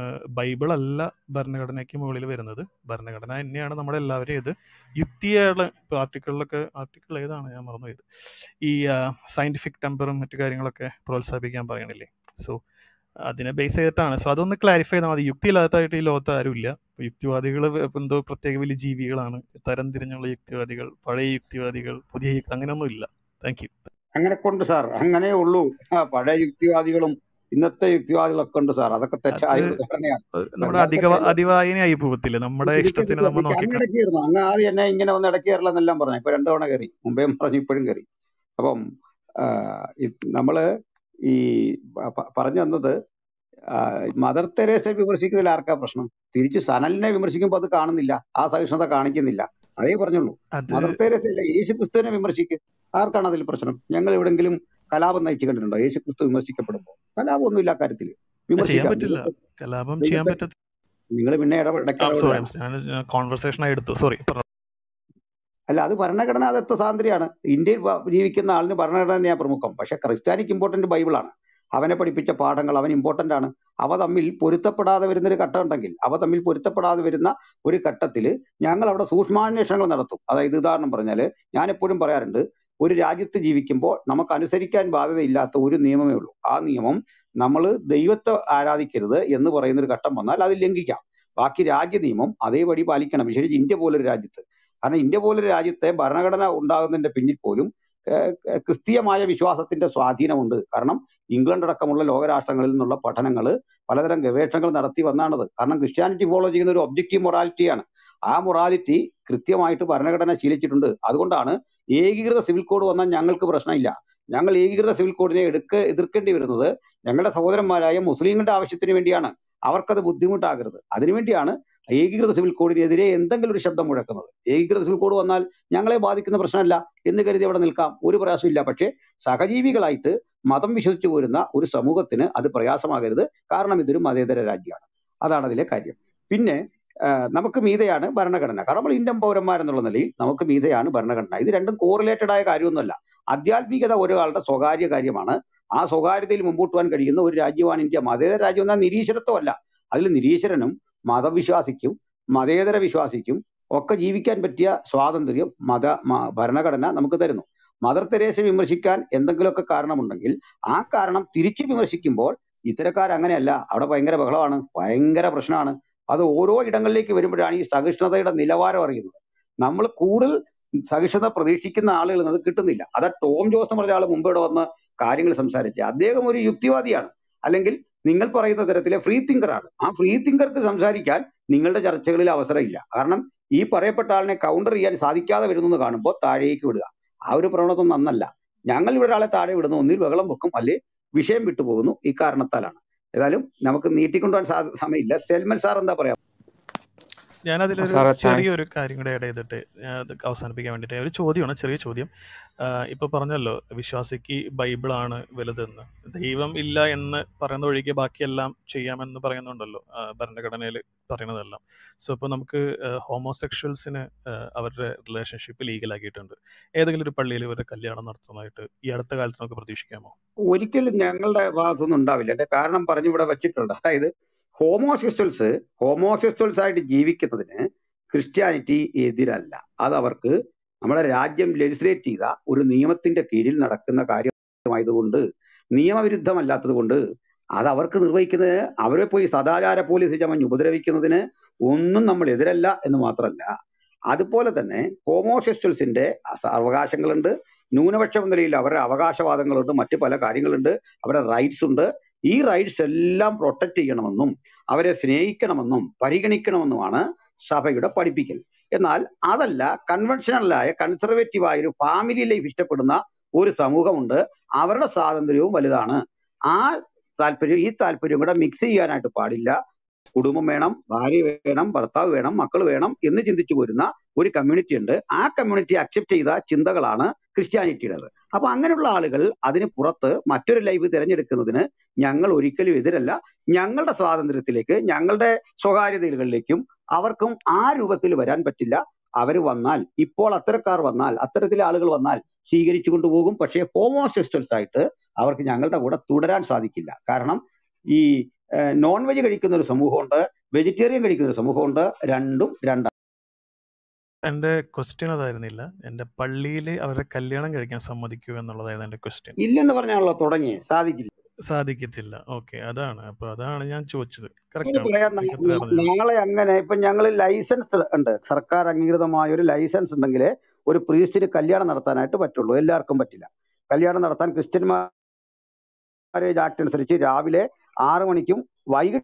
ബൈബിൾ അല്ല ഭരണഘടനയ്ക്ക് മുകളിൽ വരുന്നത് ഭരണഘടന തന്നെയാണ് നമ്മുടെ എല്ലാവരെയും ഇത് യുക്തിയുടെ ഇപ്പോൾ ആർട്ടിക്കിളിലൊക്കെ ആർട്ടിക്കിൾ ഏതാണ് ഞാൻ മറന്നു ഇത് ഈ സയന്റിഫിക് ടെമ്പറും മറ്റു കാര്യങ്ങളൊക്കെ പ്രോത്സാഹിപ്പിക്കാൻ പറയണില്ലേ സോ അതിനെ ബേസ് ചെയ്തിട്ടാണ് സോ അതൊന്ന് ക്ലാരിഫൈ ചെയ്താൽ മതി യുക്തിയില്ലാത്തതായിട്ട് ഈ ലോകത്ത് ആരുമില്ല ഇപ്പൊ യുക്തിവാദികൾ എന്തോ പ്രത്യേക വലിയ ജീവികളാണ് തരം തിരിഞ്ഞുള്ള യുക്തിവാദികൾ പഴയ യുക്തിവാദികൾ പുതിയ യുക്തി അങ്ങനെയൊന്നും ഇല്ല താങ്ക് യു അങ്ങനെ കൊണ്ട് സാർ അങ്ങനെ ഉള്ളൂ ആ, പഴയ യുക്തിവാദികളും ഇന്നത്തെ യുക്തിവാദികളൊക്കെ ഉണ്ട് സാർ അതൊക്കെ അത് തെറ്റായ ധാരണയാണ് നമ്മുടെ അധിക യഥാർത്ഥത്തിൽ അതിവായനയായി പോകത്തില്ല നമ്മുടെ ശരിക്കും ഇഷ്ടത്തിന് നമ്മൾ ശ്രദ്ധിക്കുക അങ്ങ് നോക്കിക്കാണും ഇടയ്ക്ക് കയറുന്നു അങ്ങ് ആദ്യം എന്നെ ഇങ്ങനെ ഒന്ന് ഇടയ്ക്ക് കയറില്ലെന്നെല്ലാം പറഞ്ഞു ഇപ്പൊ രണ്ടു തവണ കയറി മുമ്പേയും പറഞ്ഞു ഇപ്പോഴും കയറി അപ്പം ആ, ഇത് നമ്മള് ഈ പ- പ- പറഞ്ഞു വന്നത് ആ, മദർ തെരേസയെ വിമർശിക്കുന്നതിൽ ആർക്കാ പ്രശ്നം തിരിച്ച് സനലിനെ വിമർശിക്കുമ്പോൾ അത് കാണുന്നില്ല ആ സഹിഷ്ണുത കാണിക്കുന്നില്ല അതേ പറഞ്ഞുള്ളൂ അത് മദർ തെരേസ അല്ല യേശു ക്രിസ്തുവിനെ വിമർശിക്കുക ആർക്കാണ് അതിൽ പ്രശ്നം ഞങ്ങൾ എവിടെങ്കിലും കലാപം നയിച്ചു കണ്ടിട്ടുണ്ടോ യേശു ക്രിസ്തു വിമർശിക്കപ്പെടുമ്പോൾ കലാപമൊന്നുമില്ല ആ കാര്യത്തിൽ അത് ചെയ്യാൻ വിമർശിക്കാം പറ്റില്ല ദൈവത്തെ കലാപം ചെയ്യാൻ ദൈവത്തെ പറ്റത്തില്ല നിങ്ങൾ പിന്നെ ഇടപെട സോറി ഇടയ്ക്ക് ഞാൻ കോൺവെർസേഷൻ ആയി എടുത്തു സോറി അല്ല അത് ഭരണഘടനാദത്ത സ്വാതന്ത്ര്യമാണ് ഇന്ത്യയിൽ വ- ജീവിക്കുന്ന ആളിന് ഭരണഘടന തന്നെയാണ് പ്രമുഖം പക്ഷെ ക്രിസ്ത്യാനിക്ക് ഇമ്പോർട്ടന്റ് ബൈബിളാണ് അവനെ പഠിപ്പിച്ച പാഠങ്ങൾ അവൻ ഇമ്പോർട്ടന്റ് ആണ് അവ തമ്മിൽ പൊരുത്തപ്പെടാതെ വരുന്ന ഒരു ഘട്ടം ഉണ്ടെങ്കിൽ അവ തമ്മിൽ പൊരുത്തപ്പെടാതെ വരുന്ന ഒരു ഘട്ടത്തിൽ ഞങ്ങൾ അവിടെ സൂക്ഷ്മാന്വേഷണങ്ങൾ നടത്തും അതായത് ഉദാഹരണം പറഞ്ഞാൽ ഞാൻ എപ്പോഴും പറയാറുണ്ട് ഒരു രാജ്യത്ത് ജീവിക്കുമ്പോൾ നമുക്ക് അനുസരിക്കാൻ ബാധ്യതയില്ലാത്ത ഒരു നിയമമേ ഉള്ളൂ ആ നിയമം നമ്മൾ ദൈവത്തെ ആരാധിക്കരുത് എന്ന് പറയുന്ന ഒരു ഘട്ടം വന്നാൽ അത് ലംഘിക്കാം ബാക്കി രാജ്യ നിയമം അതേപടി പാലിക്കണം വിശേഷിച്ച് ഇന്ത്യ പോലൊരു രാജ്യത്ത് കാരണം ഇന്ത്യ പോലൊരു രാജ്യത്തെ ഭരണഘടന ഉണ്ടാകുന്നതിന്റെ പിന്നിൽ പോലും ഏഹ്, ഏഹ്, ക്രിസ്തീയമായ വിശ്വാസത്തിന്റെ സ്വാധീനമുണ്ട് കാരണം ഇംഗ്ലണ്ട് അടക്കമുള്ള ലോകരാഷ്ട്രങ്ങളിൽ നിന്നുള്ള പഠനങ്ങൾ പലതരം ഗവേഷണങ്ങൾ നടത്തി വന്നാണത് കാരണം ക്രിസ്ത്യാനിറ്റി ഫോളോ ചെയ്യുന്ന ഒരു ഒബ്ജക്റ്റീവ് മൊറാലിറ്റിയാണ് ആ മൊറാലിറ്റി കൃത്യമായിട്ട് ഭരണഘടന ശീലിച്ചിട്ടുണ്ട് അതുകൊണ്ടാണ് ഏകീകൃത സിവിൽ കോഡ് വന്നാൽ ഞങ്ങൾക്ക് പ്രശ്നമില്ല ഞങ്ങൾ ഏകീകൃത സിവിൽ കോഡിനെ എടുക്ക എതിർക്കേണ്ടി വരുന്നത് ഞങ്ങളുടെ സഹോദരന്മാരായ മുസ്ലിങ്ങളുടെ ആവശ്യത്തിന് വേണ്ടിയാണ് അവർക്കത് ബുദ്ധിമുട്ടാകരുത് അതിനുവേണ്ടിയാണ് ഏകീകൃത സിവിൽ കോഡിനെതിരെ എന്തെങ്കിലും ഒരു ശബ്ദം മുഴക്കുന്നത് ഏകീകൃത സിവിൽ കോഡ് വന്നാൽ ഞങ്ങളെ ബാധിക്കുന്ന പ്രശ്നമല്ല എന്ന് കരുതി അവിടെ നിൽക്കാം ഒരു പ്രയാസമില്ല പക്ഷേ സഹജീവികളായിട്ട് മതം വിശ്വസിച്ചു പോരുന്ന ഒരു സമൂഹത്തിന് അത് പ്രയാസമാകരുത് കാരണം ഇതൊരു മതേതര രാജ്യമാണ് അതാണ് അതിലെ കാര്യം പിന്നെ ആ, നമുക്ക് മീതെയാണ് ഭരണഘടന കാരണം നമ്മൾ ഇന്ത്യൻ പൗരന്മാരെന്നുള്ള നിലയിൽ നമുക്ക് മീതെയാണ് ഭരണഘടന ഇത് രണ്ടും കോറിലേറ്റഡ് ആയ കാര്യമൊന്നുമല്ല ആധ്യാത്മികത ഒരാളുടെ സ്വകാര്യ കാര്യമാണ് ആ സ്വകാര്യതയിൽ മുമ്പോട്ട് പോകാൻ കഴിയുന്ന ഒരു രാജ്യമാണ് ഇന്ത്യ മതേതര രാജ്യം എന്നാൽ നിരീശ്വരത്വമല്ല അതിൽ നിരീശ്വരനും മതവിശ്വാസിക്കും മതേതര വിശ്വാസിക്കും ഒക്കെ ജീവിക്കാൻ പറ്റിയ സ്വാതന്ത്ര്യം മത മ- ഭരണഘടന നമുക്ക് തരുന്നു മദർ തെരേസയെ വിമർശിക്കാൻ എന്തെങ്കിലുമൊക്കെ കാരണമുണ്ടെങ്കിൽ ആ കാരണം തിരിച്ചു വിമർശിക്കുമ്പോൾ ഇത്തരക്കാർ അങ്ങനെയല്ല അവിടെ ഭയങ്കര ബഹളമാണ് ഭയങ്കര പ്രശ്നമാണ് അത് ഓരോ ഇടങ്ങളിലേക്ക് വരുമ്പോഴാണ് ഈ സഹിഷ്ണുതയുടെ നിലവാരം അറിയുന്നത് നമ്മൾ കൂടുതൽ സഹിഷ്ണുത പ്രതീക്ഷിക്കുന്ന ആളുകൾ അത് കിട്ടുന്നില്ല അതാ ടോം ജോസ് എന്ന് പറഞ്ഞ ആൾ മുമ്പ് ഇവിടെ വന്ന് കാര്യങ്ങൾ സംസാരിച്ചത് അദ്ദേഹം ഒരു യുക്തിവാദിയാണ് അല്ലെങ്കിൽ നിങ്ങൾ പറയുന്ന തരത്തിലെ ഫ്രീ തിങ്കർ ആണ് ആ ഫ്രീ തിങ്കർക്ക് സംസാരിക്കാൻ നിങ്ങളുടെ ചർച്ചകളിൽ അവസരമില്ല കാരണം ഈ പറയപ്പെട്ട ആളിനെ കൗണ്ടർ ചെയ്യാൻ സാധിക്കാതെ വരുന്നു എന്ന് കാണുമ്പോൾ താഴേക്ക് വിടുക ആ ഒരു പ്രവണത നന്നല്ല ഞങ്ങൾ ഇവിടെ ഒരാളെ താഴെ വിടുന്നു ഒന്നിൽ ബഹളം വെക്കും അല്ലെ വിഷയം വിട്ടുപോകുന്നു ഈ കാരണത്താലാണ് ഏതായാലും നമുക്ക് നീട്ടിക്കൊണ്ടുപോകാൻ സാ- സമയമില്ല സെൽമൻ സാർ എന്താ പറയാ ഞാനതിലൊരു സാറേ താങ്ക്സ് ചെറിയൊരു കാര്യം കൂടെ ആഡ് ചെയ്തിട്ട് ഞാൻ അത് അവസാനിപ്പിക്കാൻ വേണ്ടിയിട്ട് ഒരു ചോദ്യമാണ് ചെറിയ ചോദ്യം ആഹ് ഇപ്പൊ പറഞ്ഞല്ലോ വിശ്വാസിക്ക് ബൈബിളാണ് വലുതെന്ന് ദൈവം ഇല്ല എന്ന് പറയുന്ന ഒഴികെ ബാക്കിയെല്ലാം ചെയ്യാമെന്ന് പറയുന്നുണ്ടല്ലോ ആഹ് ഭരണഘടനയിൽ പറയുന്നതെല്ലാം സോ ഇപ്പോൾ നമുക്ക് ഹോമോസെക്ഷൽസിന് അവരുടെ റിലേഷൻഷിപ്പ് ലീഗലാക്കിയിട്ടുണ്ട് ഏതെങ്കിലും ഒരു പള്ളിയിൽ ഇവരുടെ കല്യാണം നടത്തുന്നതായിട്ട് ഈ അടുത്ത കാലത്ത് നമുക്ക് പ്രതീക്ഷിക്കാമോ ഒരിക്കലും ഞങ്ങളുടെ ഭാഗത്തൊന്നും ഉണ്ടാവില്ല എന്റെ കാരണം പറഞ്ഞു ഇവിടെ വെച്ചിട്ടുണ്ട് അതായത് ഹോമോസെക്ച്വൽസ് ഹോമോസെക്ച്വൽസ് ആയിട്ട് ജീവിക്കുന്നതിന് ക്രിസ്ത്യാനിറ്റി എതിരല്ല അത് അവർക്ക് നമ്മുടെ രാജ്യം ലെജിസ്ലേറ്റ് ചെയ്ത ഒരു നിയമത്തിന്റെ കീഴിൽ നടക്കുന്ന കാര്യമായതുകൊണ്ട് നിയമവിരുദ്ധമല്ലാത്തത് കൊണ്ട് അത് അവർക്ക് നിർവഹിക്കുന്നതിന് അവരെ പോയി സദാചാര പോലീസ് ചമഞ്ഞ് ഉപദ്രവിക്കുന്നതിന് ഒന്നും നമ്മൾ എതിരല്ല എന്ന് മാത്രമല്ല അതുപോലെ തന്നെ ഹോമോസെക്ച്വൽസിന്റെ അസ- അവകാശങ്ങളുണ്ട് ന്യൂനപക്ഷ നിലയിൽ അവരുടെ അവകാശവാദങ്ങളുണ്ട് മറ്റു പല കാര്യങ്ങളുണ്ട് അവരുടെ റൈറ്റ്സ് ഉണ്ട് ഈ റൈറ്റ്സ് എല്ലാം പ്രൊട്ടക്ട് ചെയ്യണമെന്നും അവരെ സ്നേഹിക്കണമെന്നും പരിഗണിക്കണമെന്നുമാണ് സഭയുടെ പഠിപ്പിക്കൽ എന്നാൽ അതല്ല കൺവെൻഷനലായ കൺസർവേറ്റീവായ ഒരു ഫാമിലി ലൈഫ് ഇഷ്ടപ്പെടുന്ന ഒരു സമൂഹമുണ്ട് അവരുടെ സ്വാതന്ത്ര്യവും വലുതാണ് ആ താല്പര്യം ഈ താല്പര്യം കൂടെ മിക്സ് ചെയ്യാനായിട്ട് പാടില്ല കുടുംബം വേണം ഭാര്യ വേണം ഭർത്താവ് വേണം മക്കൾ വേണം എന്ന് ചിന്തിച്ചു പോരുന്ന ഒരു കമ്മ്യൂണിറ്റി ഉണ്ട് ആ കമ്മ്യൂണിറ്റി അക്സെപ്റ്റ് ചെയ്ത ചിന്തകളാണ് ക്രിസ്ത്യാനിറ്റിയുടേത് അപ്പൊ അങ്ങനെയുള്ള ആളുകൾ അതിന് പുറത്ത് മറ്റൊരു ലൈഫ് തിരഞ്ഞെടുക്കുന്നതിന് ഞങ്ങൾ ഒരിക്കലും എതിരല്ല ഞങ്ങളുടെ സ്വാതന്ത്ര്യത്തിലേക്ക് ഞങ്ങളുടെ സ്വകാര്യതകളിലേക്കും അവർക്കും ആ രൂപത്തിൽ വരാൻ പറ്റില്ല അവർ വന്നാൽ ഇപ്പോൾ അത്തരക്കാർ വന്നാൽ അത്തരത്തിലെ ആളുകൾ വന്നാൽ സ്വീകരിച്ചു കൊണ്ടുപോകും പക്ഷേ ഹോമോസെക്ച്വൽസ് ആയിട്ട് അവർക്ക് ഞങ്ങളുടെ കൂടെ തുടരാൻ സാധിക്കില്ല കാരണം ഈ നോൺ വെജ് കഴിക്കുന്ന ഒരു സമൂഹമുണ്ട് വെജിറ്റേറിയൻ കഴിക്കുന്ന ഒരു സമൂഹമുണ്ട് രണ്ടും രണ്ടാണ് എൻ്റെ ക്വസ്റ്റ്യൻ അതായിരുന്നില്ല എൻ്റെ പള്ളിയിൽ അവരുടെ കല്യാണം കഴിക്കാൻ സമ്മതിക്കൂ എന്നുള്ളതായിരുന്നു എൻ്റെ ക്വസ്റ്റ്യൻ ഇല്ലെന്ന് പറഞ്ഞാണല്ലോ തുടങ്ങി സാധിക്കില്ല സാധിക്കത്തില്ല ഓക്കെ അതാണ് അപ്പൊ അതാണ് ഞാൻ ചോദിച്ചത് ഇത് കറക്റ്റ് ആണ് പറയാൻ ന- നിങ്ങൾക്ക് ന- പറഞ്ഞു നാളെ അങ്ങനെ ഇപ്പൊ ഞങ്ങൾ ലൈസൻസ് ഉണ്ട് സർക്കാർ അംഗീകൃതമായ ഒരു ലൈസൻസ് ഉണ്ടെങ്കിൽ ഒരു പ്രീസ്റ്റിന് കല്യാണം നടത്താനായിട്ട് പറ്റുള്ളൂ എല്ലാവർക്കും പറ്റില്ല കല്യാണം നടത്താൻ ക്രിസ്ത്യൻ മാരേജ് ആക്ട് അനുസരിച്ച് രാവിലെ ആറ് മണിക്കും വൈകിട്ട്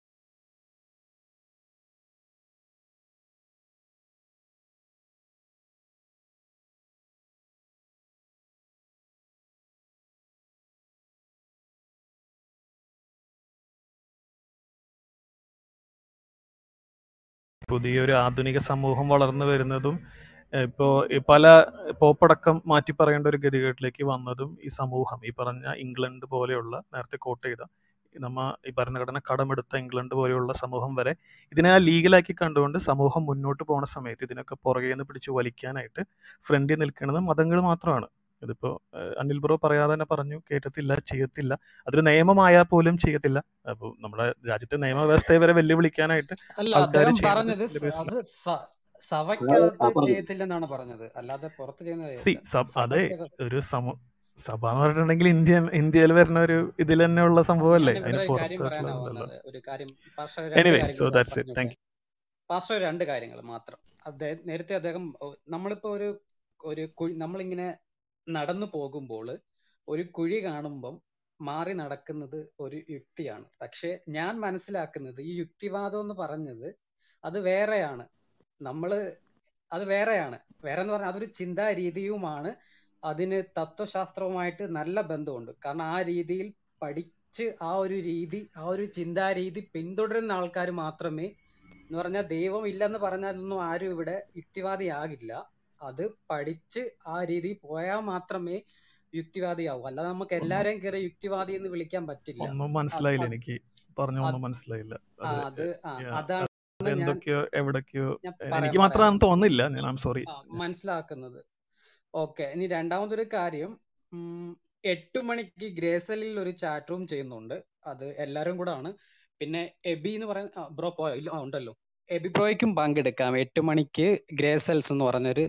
പുതിയൊരു ആധുനിക സമൂഹം വളർന്നു വരുന്നതും ഏഹ് ഇപ്പോ ഈ പല പോപ്പടക്കം മാറ്റി പറയേണ്ട ഒരു ഗതികേട്ടിലേക്ക് വന്നതും ഈ സമൂഹം ഈ പറഞ്ഞ ഇംഗ്ലണ്ട് പോലെയുള്ള നേരത്തെ കോട്ട് ചെയ്ത നമ്മ ഈ ഭരണഘടന കടമെടുത്ത ഇംഗ്ലണ്ട് പോലെയുള്ള സമൂഹം വരെ ഇതിനെ ലീഗലാക്കി കണ്ടുകൊണ്ട് സമൂഹം മുന്നോട്ട് പോണ സമയത്ത് ഇതിനൊക്കെ പുറകെ നിന്ന് പിടിച്ച് വലിക്കാനായിട്ട് ഫ്രണ്ടിൽ നിൽക്കുന്നത് മതങ്ങൾ മാത്രമാണ് ഇതിപ്പോ ഏഹ് അനിൽ ബ്രോ പറയാതെ തന്നെ പറഞ്ഞു കേട്ടത്തില്ല ചെയ്യത്തില്ല അതൊരു നിയമമായാൽ പോലും ചെയ്യത്തില്ല അപ്പോൾ നമ്മുടെ രാജ്യത്തെ നിയമവ്യവസ്ഥയെ വരെ വെല്ലുവിളിക്കാനായിട്ട് അല്ല ആൾക്കാർ അദ്ദേഹം ചെയ്യുന്നത് പറഞ്ഞത് ഇതിന്റെ സ- ബേസിലാണ് അത് സ- ആ സഭയ്ക്കകത്ത് പറഞ്ഞു ചെയ്യത്തില്ലെന്നാണ് പറഞ്ഞത് അല്ലാതെ പുറത്ത് ചെയ്യുന്നത് സി ചെയ്യത്തില്ല അതെ സഭയ്ക്കകത്ത് ഒരു സമ സഭ എന്ന് പറഞ്ഞിട്ടുണ്ടെങ്കിൽ ഇന്ത്യ ഇന്ത്യയിൽ വരുന്ന ഒരു ഇതിൽ തന്നെ ഉള്ള സംഭവമല്ലേ ഞാൻ അതിന് ഇവിടെ ഒരു കാര്യം പറയാനാ പുറത്തുള്ളതല്ലോ വന്നത് ഒരു കാര്യം പാസ്റ്റർ രണ്ട് എനിവേസ് കാര്യം സോ കൂടെ ദാറ്റ്സ് ഇറ്റ് പറഞ്ഞോട്ടെ താങ്ക് പാസ്റ്റർ രണ്ട് കാര്യങ്ങൾ മാത്രം അദ്ദേഹം നേരത്തെ അദ്ദേഹം ഒ- നമ്മളിപ്പോ ഒരു ഒരു കുഴി നമ്മളിങ്ങനെ നടന്നു പോകുമ്പോൾ ഒരു കുഴി കാണുമ്പം മാറി നടക്കുന്നത് ഒരു യുക്തിയാണ് പക്ഷെ ഞാൻ മനസ്സിലാക്കുന്നത് ഈ യുക്തിവാദം എന്ന് പറഞ്ഞത് അത് വേറെയാണ് നമ്മള് അത് വേറെയാണ് വേറെ എന്ന് പറഞ്ഞാൽ അതൊരു ചിന്താ രീതിയുമാണ് അതിന് തത്വശാസ്ത്രവുമായിട്ട് നല്ല ബന്ധമുണ്ട് കാരണം ആ രീതിയിൽ പഠിച്ച് ആ ഒരു രീതി ആ ഒരു ചിന്താ രീതി പിന്തുടരുന്ന ആൾക്കാർ മാത്രമേ എന്ന് പറഞ്ഞാൽ ദൈവം ഇല്ലെന്ന് പറഞ്ഞാലൊന്നും ആരും ഇവിടെ യുക്തിവാദിയാകില്ല അത് പഠിച്ച് ആ രീതി പോയാൽ മാത്രമേ യുക്തിവാദിയാവൂ അല്ലാതെ നമുക്ക് എല്ലാരെയും കയറി യുക്തിവാദി എന്ന് വിളിക്കാൻ പറ്റില്ല ഒന്നും അത് മനസ്സിലായില്ല അത് എനിക്ക് പറഞ്ഞ അത് ഒന്നും മനസ്സിലായില്ല ആ, അത് അത് ആ, yeah, അതാണ് അത് ഞാൻ എന്തൊക്കെയോ എവിടൊക്കെയോ ഞാൻ എനിക്ക് പറയാം പറയാം മാത്രമാണെന്ന് തോന്നുന്നില്ല ഞാൻ ഐം സോറി ആ, മനസ്സിലാക്കുന്നത് ഓക്കെ ഇനി രണ്ടാമതൊരു കാര്യം ഉം, എട്ട് മണിക്ക് ഗ്രേസലിൽ ഒരു ചാറ്റ് റൂം ചെയ്യുന്നുണ്ട് അത് എല്ലാരും കൂടെ ആണ് പിന്നെ എബി എന്ന് പറയുന്ന ബ്രോ പോയോ ഇല്ല ആ, ഉണ്ടല്ലോ എബി ബ്രോയ്ക്കും പങ്കെടുക്കാം എട്ട് മണിക്ക് ഗ്രേസൽസ് എന്ന് പറഞ്ഞൊരു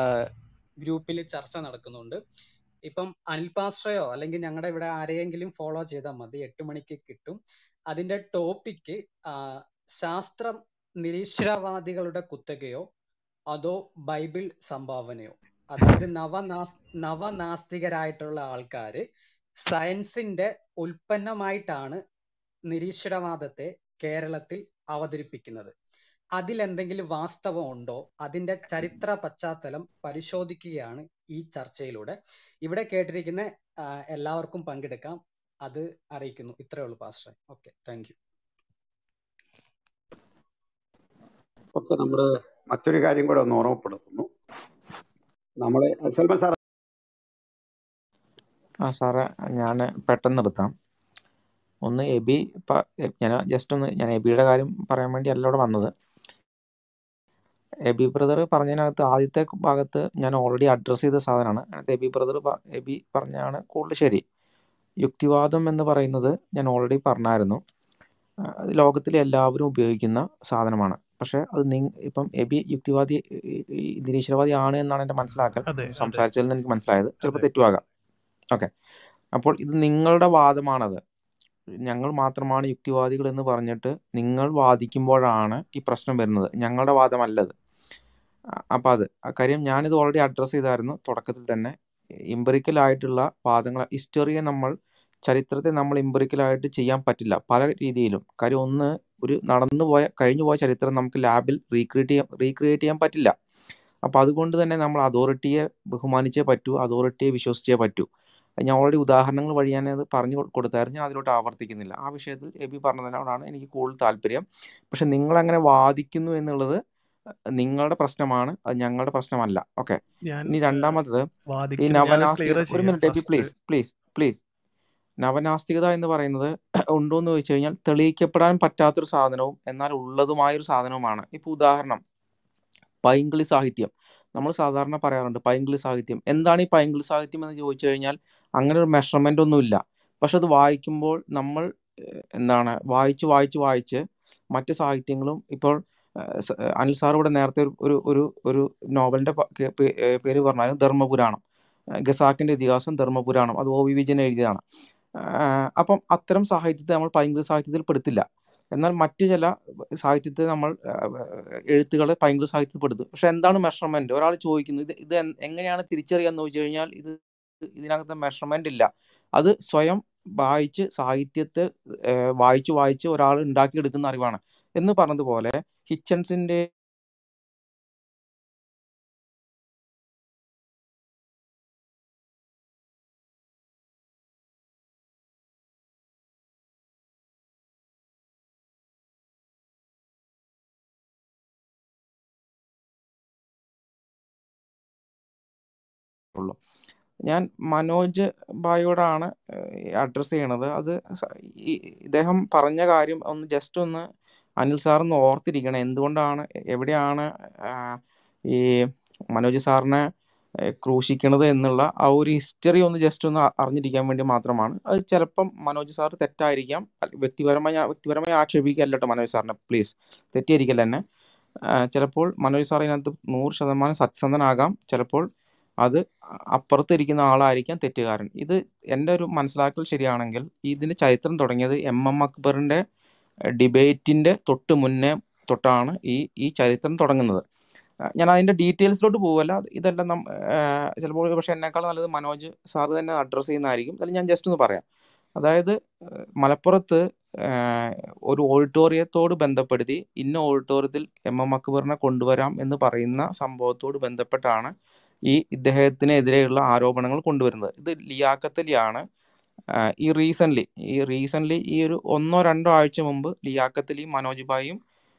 ഗ്രൂപ്പിൽ ചർച്ച നടക്കുന്നുണ്ട് ഇപ്പം അനിൽ പാസ്റ്ററയോ അല്ലെങ്കിൽ ഞങ്ങളുടെ ഇവിടെ ആരെയെങ്കിലും ഫോളോ ചെയ്താൽ മതി എട്ട് മണിക്ക് കിട്ടും അതിന്റെ ടോപ്പിക്ക് ശാസ്ത്രം നിരീശ്വരവാദികളുടെ കുത്തകയോ അതോ ബൈബിൾ സംഭാവനയോ അതായത് നവനാസ് നവനാസ്തികരായിട്ടുള്ള ആൾക്കാര് സയൻസിന്റെ ഉൽപ്പന്നമായിട്ടാണ് നിരീശ്വരവാദത്തെ കേരളത്തിൽ അവതരിപ്പിക്കുന്നത് അതിലെന്തെങ്കിലും വാസ്തവമുണ്ടോ അതിന്റെ ചരിത്ര പശ്ചാത്തലം പരിശോധിക്കുകയാണ് ഈ ചർച്ചയിലൂടെ ഇവിടെ കേട്ടിരിക്കുന്ന ആ, എല്ലാവർക്കും പങ്കെടുക്കാം അത് അറിയിക്കുന്നു ഇത്രയേ ഉള്ളൂ പാസ്റ്റർ ഓക്കെ താങ്ക് യു ഒക്കെ നമ്മൾ മറ്റൊരു കാര്യം കൂടെ ഒന്ന് ഓർമ്മപ്പെടുത്തുന്നു നമ്മളെ സൽമാൻ സാർ ആ സാറേ ഞാൻ പെട്ടെന്ന് നിർത്താം ഒന്ന് എബി പ- ഞാൻ ജസ്റ്റ് ഒന്ന് ഞാൻ എബിയുടെ കാര്യം പറയാൻ വേണ്ടി അല്ല ഇവിടെ വന്നത് എബി ബ്രദർ പറഞ്ഞതിനകത്ത് ആദ്യത്തെ ഭാഗത്ത് ഞാൻ ഓൾറെഡി അഡ്രസ്സ് ചെയ്ത സാധനമാണ് അതിനകത്ത് എബി ബ്രദർ എബി പറഞ്ഞാണ് കൂടുതൽ ശരി യുക്തിവാദം എന്ന് പറയുന്നത് ഞാൻ ഓൾറെഡി പറഞ്ഞായിരുന്നു ആ, അത് ലോകത്തിലെ എല്ലാവരും ഉപയോഗിക്കുന്ന സാധനമാണ് പക്ഷെ അത് നിങ് ഇപ്പം എബി യുക്തിവാദി ഈ- ഈ നിരീശ്വരവാദി ആണ് എന്നാണ് എൻ്റെ മനസ്സിലാക്കൽ അതെ അതെ സംസാരിച്ചതിൽ നിന്ന് എനിക്ക് മനസ്സിലായത് ചിലപ്പോൾ അതെ തെറ്റുമാകാം ഓക്കെ അപ്പോൾ ഇത് നിങ്ങളുടെ വാദമാണത് ഞങ്ങൾ മാത്രമാണ് യുക്തിവാദികൾ എന്ന് പറഞ്ഞിട്ട് നിങ്ങൾ വാദിക്കുമ്പോഴാണ് ഈ പ്രശ്നം വരുന്നത് ഞങ്ങളുടെ വാദമല്ലത് അപ്പം അത് ആ കാര്യം ഞാനിത് ഓൾറെഡി അഡ്രസ്സ് ചെയ്തായിരുന്നു തുടക്കത്തിൽ തന്നെ empirical ആയിട്ടുള്ള വാദങ്ങൾ ഹിസ്റ്ററിയെ നമ്മൾ ചരിത്രത്തെ നമ്മൾ empirical ആയിട്ട് ചെയ്യാൻ പറ്റില്ല പല രീതിയിലും കാര്യം ഒന്ന് ഒരു നടന്നു പോയ കഴിഞ്ഞു പോയ ചരിത്രം നമുക്ക് ലാബിൽ റീക്രിയേറ്റ് ചെയ്യാൻ റീക്രിയേറ്റ് ചെയ്യാൻ പറ്റില്ല അപ്പോൾ അതുകൊണ്ട് തന്നെ നമ്മൾ അതോറിറ്റിയെ ബഹുമാനിച്ചേ പറ്റൂ അതോറിറ്റിയെ വിശ്വസിച്ചേ പറ്റൂ അത് ഞാൻ ഓൾറെഡി ഉദാഹരണങ്ങൾ വഴി ഞാൻ അത് പറഞ്ഞു കൊ- കൊടുത്തായിരുന്നു ഞാൻ അതിലോട്ട് ആവർത്തിക്കുന്നില്ല ആ വിഷയത്തിൽ എബി പറഞ്ഞതിനോടാണ് എനിക്ക് കൂടുതൽ താല്പര്യം പക്ഷെ നിങ്ങൾ അങ്ങനെ വാദിക്കുന്നു എന്നുള്ളത് നിങ്ങളുടെ പ്രശ്നമാണ് അത് ഞങ്ങളുടെ പ്രശ്നമല്ല ഓക്കെ ഞാൻ ഇനി രണ്ടാമത്തത് ഈ വാദിക്കുന്നത് ഞാൻ നവനാസ്തികത ക്ലിയർ ഒരു ചെയ്യാം minute AB first please please please നവനാസ്തികത എന്ന് പറയുന്നത് ഉണ്ടോ എന്ന് ചോദിച്ചു കഴിഞ്ഞാൽ തെളിയിക്കപ്പെടാൻ പറ്റാത്തൊരു സാധനവും എന്നാൽ ഉള്ളതുമായൊരു സാധനവുമാണ് ഇപ്പൊ ഉദാഹരണം പൈങ്കിളി സാഹിത്യം നമ്മൾ സാധാരണ പറയാറുണ്ട് പൈങ്കിളി സാഹിത്യം എന്താണ് ഈ പൈങ്കിളി സാഹിത്യം എന്ന് ചോദിച്ചു കഴിഞ്ഞാൽ അങ്ങനെ ഒരു മെഷർമെന്റ് ഒന്നുമില്ല പക്ഷെ അത് വായിക്കുമ്പോൾ നമ്മൾ ഏഹ്, എന്താണ് വായിച്ച് വായിച്ച് വായിച്ച് മറ്റ് സാഹിത്യങ്ങളും ഇപ്പോൾ ഏഹ്, സ- ഏഹ്, അനിൽ സാർ ഇവിടെ നേരത്തെ ഒരു ഒരു ഒരു ഒരു നോവലിന്റെ പ- കേ- പേ- ഏഹ് പേര് പറഞ്ഞാലും ധർമ്മപുരാണം ഏഹ്, ഗസാക്കിന്റെ ഇതിഹാസം ധർമ്മപുരാണം അത് ഒ വി വിജയൻ എഴുതിയതാണ് ആഹ് അപ്പം അത്തരം സാഹിത്യത്തെ നമ്മൾ പൈങ്കിളി സാഹിത്യത്തിൽ പെടുത്തില്ല എന്നാൽ മറ്റു ചില സാഹിത്യത്തെ നമ്മൾ എഴുത്തുകളെ പൈങ്കിളി സാഹിത്യത്തിൽ പെടുത്തും പക്ഷെ എന്താണ് മെഷർമെന്റ് ഒരാൾ ചോദിക്കുന്നു ഇത് ഇത് എൻ- എങ്ങനെയാണ് തിരിച്ചറിയാന്ന് ചോദിച്ചു കഴിഞ്ഞാൽ ഇത് ഇതിനകത്ത് മെഷർമെന്റ് ഇല്ല അത് സ്വയം വായിച്ച് സാഹിത്യത്തെ ഏഹ് വായിച്ച് വായിച്ച് ഒരാൾ ഉണ്ടാക്കിയെടുക്കുന്ന അറിവാണ് എന്ന് പറഞ്ഞതുപോലെ ഹിച്ചൻസിന്റെ ഉള്ളൂ ഞാൻ മനോജ് ഭായിയോടാണ് അഡ്രസ്സ് ചെയ്യണത് അത് സ- ഈ ഇദ്ദേഹം പറഞ്ഞ കാര്യം ഒന്ന് ജസ്റ്റ് ഒന്ന് അനിൽ സാർ ഒന്ന് ഓർത്തിരിക്കണം എന്തുകൊണ്ടാണ് എവിടെയാണ് ആ, ഈ മനോജ് സാറിനെ ഏ, ക്രൂശിക്കണത് എന്നുള്ള ആ ഒരു ഹിസ്റ്ററി ഒന്ന് ജസ്റ്റ് ഒന്ന് അ- അറിഞ്ഞിരിക്കാൻ വേണ്ടി മാത്രമാണ് അത് ചിലപ്പം മനോജ് സാർ തെറ്റായിരിക്കാം അല്ല, വ്യക്തിപരമായി ഞാൻ- വ്യക്തിപരമായി ആക്ഷേപിക്കല്ല കേട്ടോ മനോജ് സാറിനെ പ്ലീസ് തെറ്റിയിരിക്കല്ല എന്നെ ആ, ചിലപ്പോൾ മനോജ് സാർ ഇതിനകത്ത് നൂറ് ശതമാനം സത്യസന്ധനാകാം ചിലപ്പോൾ അത് അപ്പുറത്തിരിക്കുന്ന ആളായിരിക്കാം തെറ്റുകാരൻ ഇത് എൻ്റെ ഒരു മനസ്സിലാക്കൽ ശരിയാണെങ്കിൽ ഇതിന്റെ ചരിത്രം തുടങ്ങിയത് എം എം അക്ബറിന്റെ ഡിബേറ്റിന്റെ തൊട്ട് മുന്നേ തൊട്ടാണ് ഈ ഈ ചരിത്രം തുടങ്ങുന്നത് ആ, ഞാൻ അതിന്റെ ഡീറ്റെയിൽസിലോട്ട് പോവല്ല അത് ഇതെല്ലാം നം ചിലപ്പോൾ പക്ഷെ എന്നെക്കാൾ നല്ലത് മനോജ് സാറ് തന്നെ അഡ്രസ്സ് ചെയ്യുന്നതായിരിക്കും അതിൽ ഞാൻ ജസ്റ്റ് ഒന്ന് പറയാം അതായത് ഏഹ്, മലപ്പുറത്ത് ഏഹ്, ഒരു ഓഡിറ്റോറിയത്തോട് ബന്ധപ്പെടുത്തി ഇന്ന ഓഡിറ്റോറിയത്തിൽ എം എം അക്ബറിനെ കൊണ്ടുവരാം എന്ന് പറയുന്ന സംഭവത്തോട് ബന്ധപ്പെട്ടാണ് ഈ ഇദ്ദേഹത്തിനെതിരെയുള്ള ആരോപണങ്ങൾ കൊണ്ടുവരുന്നത് ഇത് ലിയാഖത്ത് അലിയാണ് ആഹ് ഈ റീസെന്റ് ഈ റീസെന്റ് ഈ ഒരു ഒന്നോ രണ്ടോ ആഴ്ച മുമ്പ് ലിയാഖത്ത് അലിയും മനോജ് ഭായും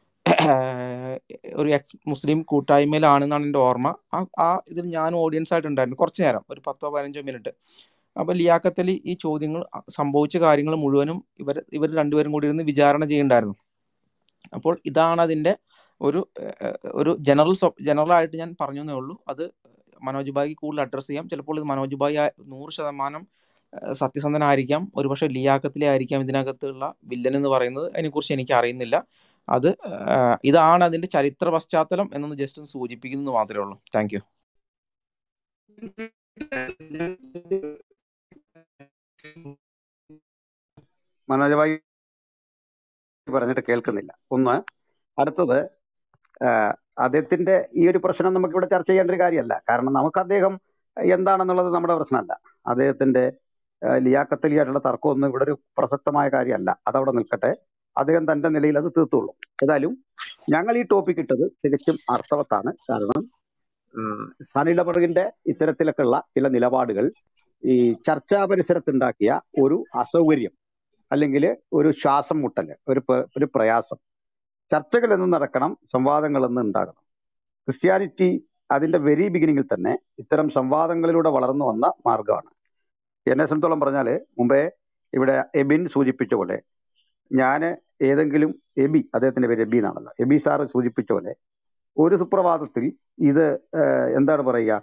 ഒരു എക്സ് മുസ്ലിം കൂട്ടായ്മയിലാണെന്നാണ് എൻ്റെ ഓർമ്മ ആ ആ ഇതിൽ ഞാൻ ഓഡിയൻസ് ആയിട്ടുണ്ടായിരുന്നു കുറച്ച് നേരം ഒരു പത്തോ പതിനഞ്ചോ മിനിറ്റ് അപ്പൊ ലിയാഖത്ത് അലി ഈ ചോദ്യങ്ങൾ അ- സംഭവിച്ച കാര്യങ്ങൾ മുഴുവനും ഇവർ ഇവർ രണ്ടുപേരും കൂടി ഇരുന്ന് വിചാരണ ചെയ്യുന്നുണ്ടായിരുന്നു അപ്പോൾ ഇതാണ് അതിന്റെ ഒരു ഏഹ്, ഒരു ജനറൽ ജനറൽ ആയിട്ട് ഞാൻ പറഞ്ഞു എന്നേ ഉള്ളൂ അത് മനോജ് ഭായിക്ക് കൂടുതൽ അഡ്രസ്സ് ചെയ്യാം ചിലപ്പോൾ ഇത് മനോജ് ഭായി ആ- നൂറ് ശതമാനം ഏഹ്, സത്യസന്ധനായിരിക്കാം ഒരുപക്ഷെ ലിയാക്കത്തിലെ ആയിരിക്കാം ഇതിനകത്തുള്ള വില്ലൻ എന്ന് പറയുന്നത് അതിനെക്കുറിച്ച് എനിക്ക് അറിയുന്നില്ല അത് ഏഹ്, ഇതാണ് അതിന്റെ ചരിത്ര പശ്ചാത്തലം എന്നൊന്ന് ജസ്റ്റ് ഒന്ന് സൂചിപ്പിക്കുന്നു മാത്രമേ ഉള്ളൂ താങ്ക് യു മനോജ് ഭായി പറഞ്ഞിട്ട് കേൾക്കുന്നില്ല ഒന്ന് അടുത്തത് ആഹ് അദ്ദേഹത്തിന്റെ ഈ ഒരു പ്രശ്നം നമുക്ക് ഇവിടെ ചർച്ച ചെയ്യേണ്ട ഒരു കാര്യമല്ല കാരണം നമുക്ക് അദ്ദേഹം എന്താണെന്നുള്ളത് നമ്മുടെ പ്രശ്നമല്ല അദ്ദേഹത്തിന്റെ ഏഹ് ലിയാക്കത്തലിയായിട്ടുള്ള തർക്കമൊന്നും ഇവിടെ ഒരു പ്രസക്തമായ കാര്യമല്ല അതവിടെ നിൽക്കട്ടെ അദ്ദേഹം തന്റെ നിലയിൽ അത് തീർത്തുള്ളൂ ഏതായാലും ഞങ്ങൾ ഈ ടോപ്പിക് ഇട്ടത് തികച്ചും അർത്ഥവത്താണ് കാരണം സനിലബർഗിന്റെ ഇത്തരത്തിലൊക്കെയുള്ള ചില നിലപാടുകൾ ഈ ചർച്ചാ പരിസരത്തുണ്ടാക്കിയ ഒരു അസൗകര്യം അല്ലെങ്കിൽ ഒരു ശ്വാസം മുട്ടല് ഒരു പ- ഒരു പ്രയാസം ചർച്ചകൾ എന്നും നടക്കണം സംവാദങ്ങൾ എന്നും ഉണ്ടാകണം ക്രിസ്ത്യാനിറ്റി അതിന്റെ വെരി ബിഗിനിങ്ങിൽ തന്നെ ഇത്തരം സംവാദങ്ങളിലൂടെ വളർന്നു വന്ന മാർഗമാണ് എന്നെ സംബന്ധിച്ചോളം പറഞ്ഞാല് മുമ്പേ ഇവിടെ എബിൻ സൂചിപ്പിച്ച പോലെ ഞാൻ ഏതെങ്കിലും എബി അദ്ദേഹത്തിന്റെ പേര് എബി എന്നാണല്ലോ എബി സാറ് സൂചിപ്പിച്ച പോലെ ഒരു സുപ്രഭാതത്തിൽ ഇത് ഏഹ്, എന്താണ് പറയുക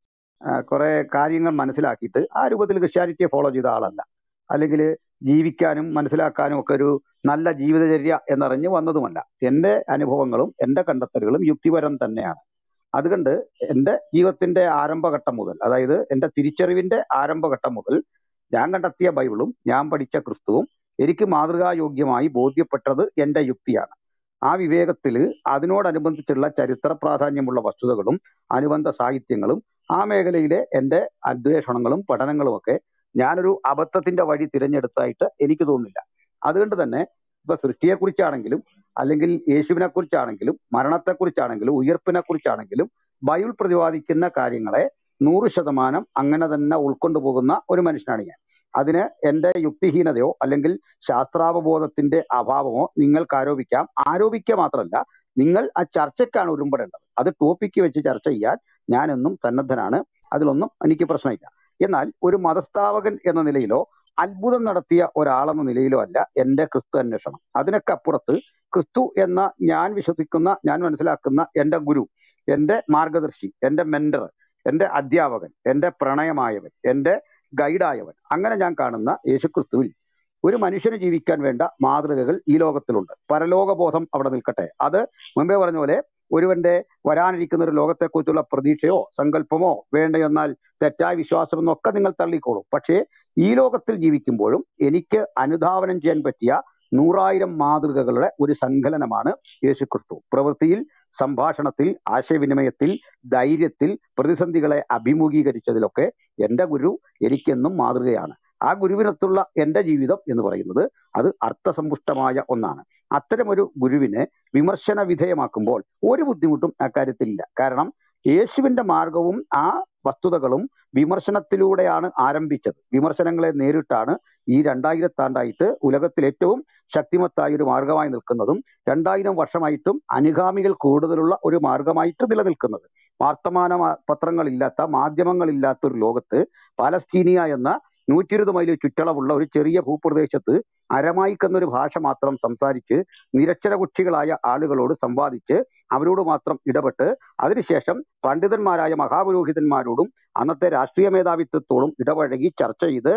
കുറെ കാര്യങ്ങൾ മനസ്സിലാക്കിയിട്ട് ആ രൂപത്തിൽ ക്രിസ്ത്യാനിറ്റിയെ ഫോളോ ചെയ്ത ആളല്ല അല്ലെങ്കിൽ ജീവിക്കാനും മനസ്സിലാക്കാനും ഒക്കെ ഒരു നല്ല ജീവിതചര്യ എന്നറിഞ്ഞ് വന്നതുമല്ല എന്റെ അനുഭവങ്ങളും എന്റെ കണ്ടെത്തലുകളും യുക്തിപരം തന്നെയാണ് അതുകൊണ്ട് എന്റെ ജീവിതത്തിന്റെ ആരംഭഘട്ടം മുതൽ അതായത് എന്റെ തിരിച്ചറിവിന്റെ ആരംഭഘട്ടം മുതൽ ഞാൻ കണ്ടെത്തിയ ബൈബിളും ഞാൻ പഠിച്ച ക്രിസ്തുവും എനിക്ക് മാതൃകായോഗ്യമായി ബോധ്യപ്പെട്ടത് എന്റെ യുക്തിയാണ് ആ വിവേകത്തിൽ അതിനോടനുബന്ധിച്ചുള്ള ചരിത്ര പ്രാധാന്യമുള്ള വസ്തുതകളും അനുബന്ധ സാഹിത്യങ്ങളും ആ മേഖലയിലെ എന്റെ അന്വേഷണങ്ങളും പഠനങ്ങളും ഒക്കെ ഞാനൊരു അബദ്ധത്തിന്റെ വഴി തിരഞ്ഞെടുത്തായിട്ട് എനിക്ക് തോന്നുന്നില്ല അതുകൊണ്ട് തന്നെ ഇപ്പൊ സൃഷ്ടിയെ കുറിച്ചാണെങ്കിലും അല്ലെങ്കിൽ യേശുവിനെ കുറിച്ചാണെങ്കിലും മരണത്തെ കുറിച്ചാണെങ്കിലും ഉയർപ്പിനെ കുറിച്ചാണെങ്കിലും ബൈബിൾ പ്രതിപാദിക്കുന്ന കാര്യങ്ങളെ നൂറ് ശതമാനം അങ്ങനെ തന്നെ ഉൾക്കൊണ്ടു പോകുന്ന ഒരു മനുഷ്യനാണ് ഞാൻ അതിന് എന്റെ യുക്തിഹീനതയോ അല്ലെങ്കിൽ ശാസ്ത്രാവബോധത്തിന്റെ അഭാവമോ നിങ്ങൾക്ക് ആരോപിക്കാം ആരോപിക്കുക മാത്രമല്ല നിങ്ങൾ ആ ചർച്ചയ്ക്കാണ് ഉരുമ്പടേണ്ടത് അത് ടോപ്പിക്ക് വെച്ച് ചർച്ച ചെയ്യാൻ ഞാനെന്നും സന്നദ്ധനാണ് അതിലൊന്നും എനിക്ക് പ്രശ്നമില്ല എന്നാൽ ഒരു മതസ്ഥാപകൻ എന്ന നിലയിലോ അത്ഭുതം നടത്തിയ ഒരാളെന്ന നിലയിലോ അല്ല എന്റെ ക്രിസ്തു അന്വേഷണം അതിനൊക്കെ അപ്പുറത്ത് ക്രിസ്തു എന്ന ഞാൻ വിശ്വസിക്കുന്ന ഞാൻ മനസ്സിലാക്കുന്ന എന്റെ ഗുരു എന്റെ മാർഗദർശി എന്റെ മെന്റർ എന്റെ അധ്യാപകൻ എന്റെ പ്രണയമായവൻ എന്റെ ഗൈഡായവൻ അങ്ങനെ ഞാൻ കാണുന്ന യേശുക്രിസ്തുവിൽ ഒരു മനുഷ്യന് ജീവിക്കാൻ വേണ്ട മാതൃകകൾ ഈ ലോകത്തിലുണ്ട് പരലോകബോധം അവിടെ നിൽക്കട്ടെ അത് മുമ്പേ പറഞ്ഞ പോലെ ഒരുവന്റെ വരാനിരിക്കുന്ന ഒരു ലോകത്തെക്കുറിച്ചുള്ള പ്രതീക്ഷയോ സങ്കല്പമോ വേണ്ട എന്നാൽ തെറ്റായ വിശ്വാസം എന്നൊക്കെ നിങ്ങൾ തള്ളിക്കോളൂ പക്ഷേ ഈ ലോകത്തിൽ ജീവിക്കുമ്പോഴും എനിക്ക് അനുധാവനം ചെയ്യാൻ പറ്റിയ നൂറായിരം മാതൃകകളുടെ ഒരു സങ്കലനമാണ് യേശുക്രിസ്തു പ്രവൃത്തിയിൽ സംഭാഷണത്തിൽ ആശയവിനിമയത്തിൽ ധൈര്യത്തിൽ പ്രതിസന്ധികളെ അഭിമുഖീകരിച്ചതിലൊക്കെ എന്റെ ഗുരു എനിക്കെന്നും മാതൃകയാണ് ആ ഗുരുവിനത്തുള്ള എന്റെ ജീവിതം എന്ന് പറയുന്നത് അത് അർത്ഥസമ്പുഷ്ടമായ ഒന്നാണ് അത്തരമൊരു ഗുരുവിനെ വിമർശന വിധേയമാക്കുമ്പോൾ ഒരു ബുദ്ധിമുട്ടും അക്കാര്യത്തിലില്ല കാരണം യേശുവിന്റെ മാർഗവും ആ വസ്തുതകളും വിമർശനത്തിലൂടെയാണ് ആരംഭിച്ചത് വിമർശനങ്ങളെ നേരിട്ടാണ് ഈ രണ്ടായിരത്താണ്ടായിട്ട് ഉലകത്തിൽ ഏറ്റവും ശക്തിമത്തായ ഒരു മാർഗമായി നിൽക്കുന്നതും രണ്ടായിരം വർഷമായിട്ടും അനുഗാമികൾ കൂടുതലുള്ള ഒരു മാർഗമായിട്ട് നിലനിൽക്കുന്നത് വാർത്തമാന മാ- പത്രങ്ങളില്ലാത്ത മാധ്യമങ്ങളില്ലാത്ത ഒരു ലോകത്ത് പാലസ്തീനിയ എന്ന നൂറ്റി ഇരുപത് മൈൽ ചുറ്റളവുള്ള ഒരു ചെറിയ ഭൂപ്രദേശത്ത് അരമായിക്ക് എന്നൊരു ഭാഷ മാത്രം സംസാരിച്ച് നിരക്ഷരകുക്ഷികളായ ആളുകളോട് സംവാദിച്ച് അവരോട് മാത്രം ഇടപെട്ട് അതിനുശേഷം പണ്ഡിതന്മാരായ മഹാപുരോഹിതന്മാരോടും അന്നത്തെ രാഷ്ട്രീയ മേധാവിത്വത്തോടും ഇടപഴകി ചർച്ച ചെയ്ത്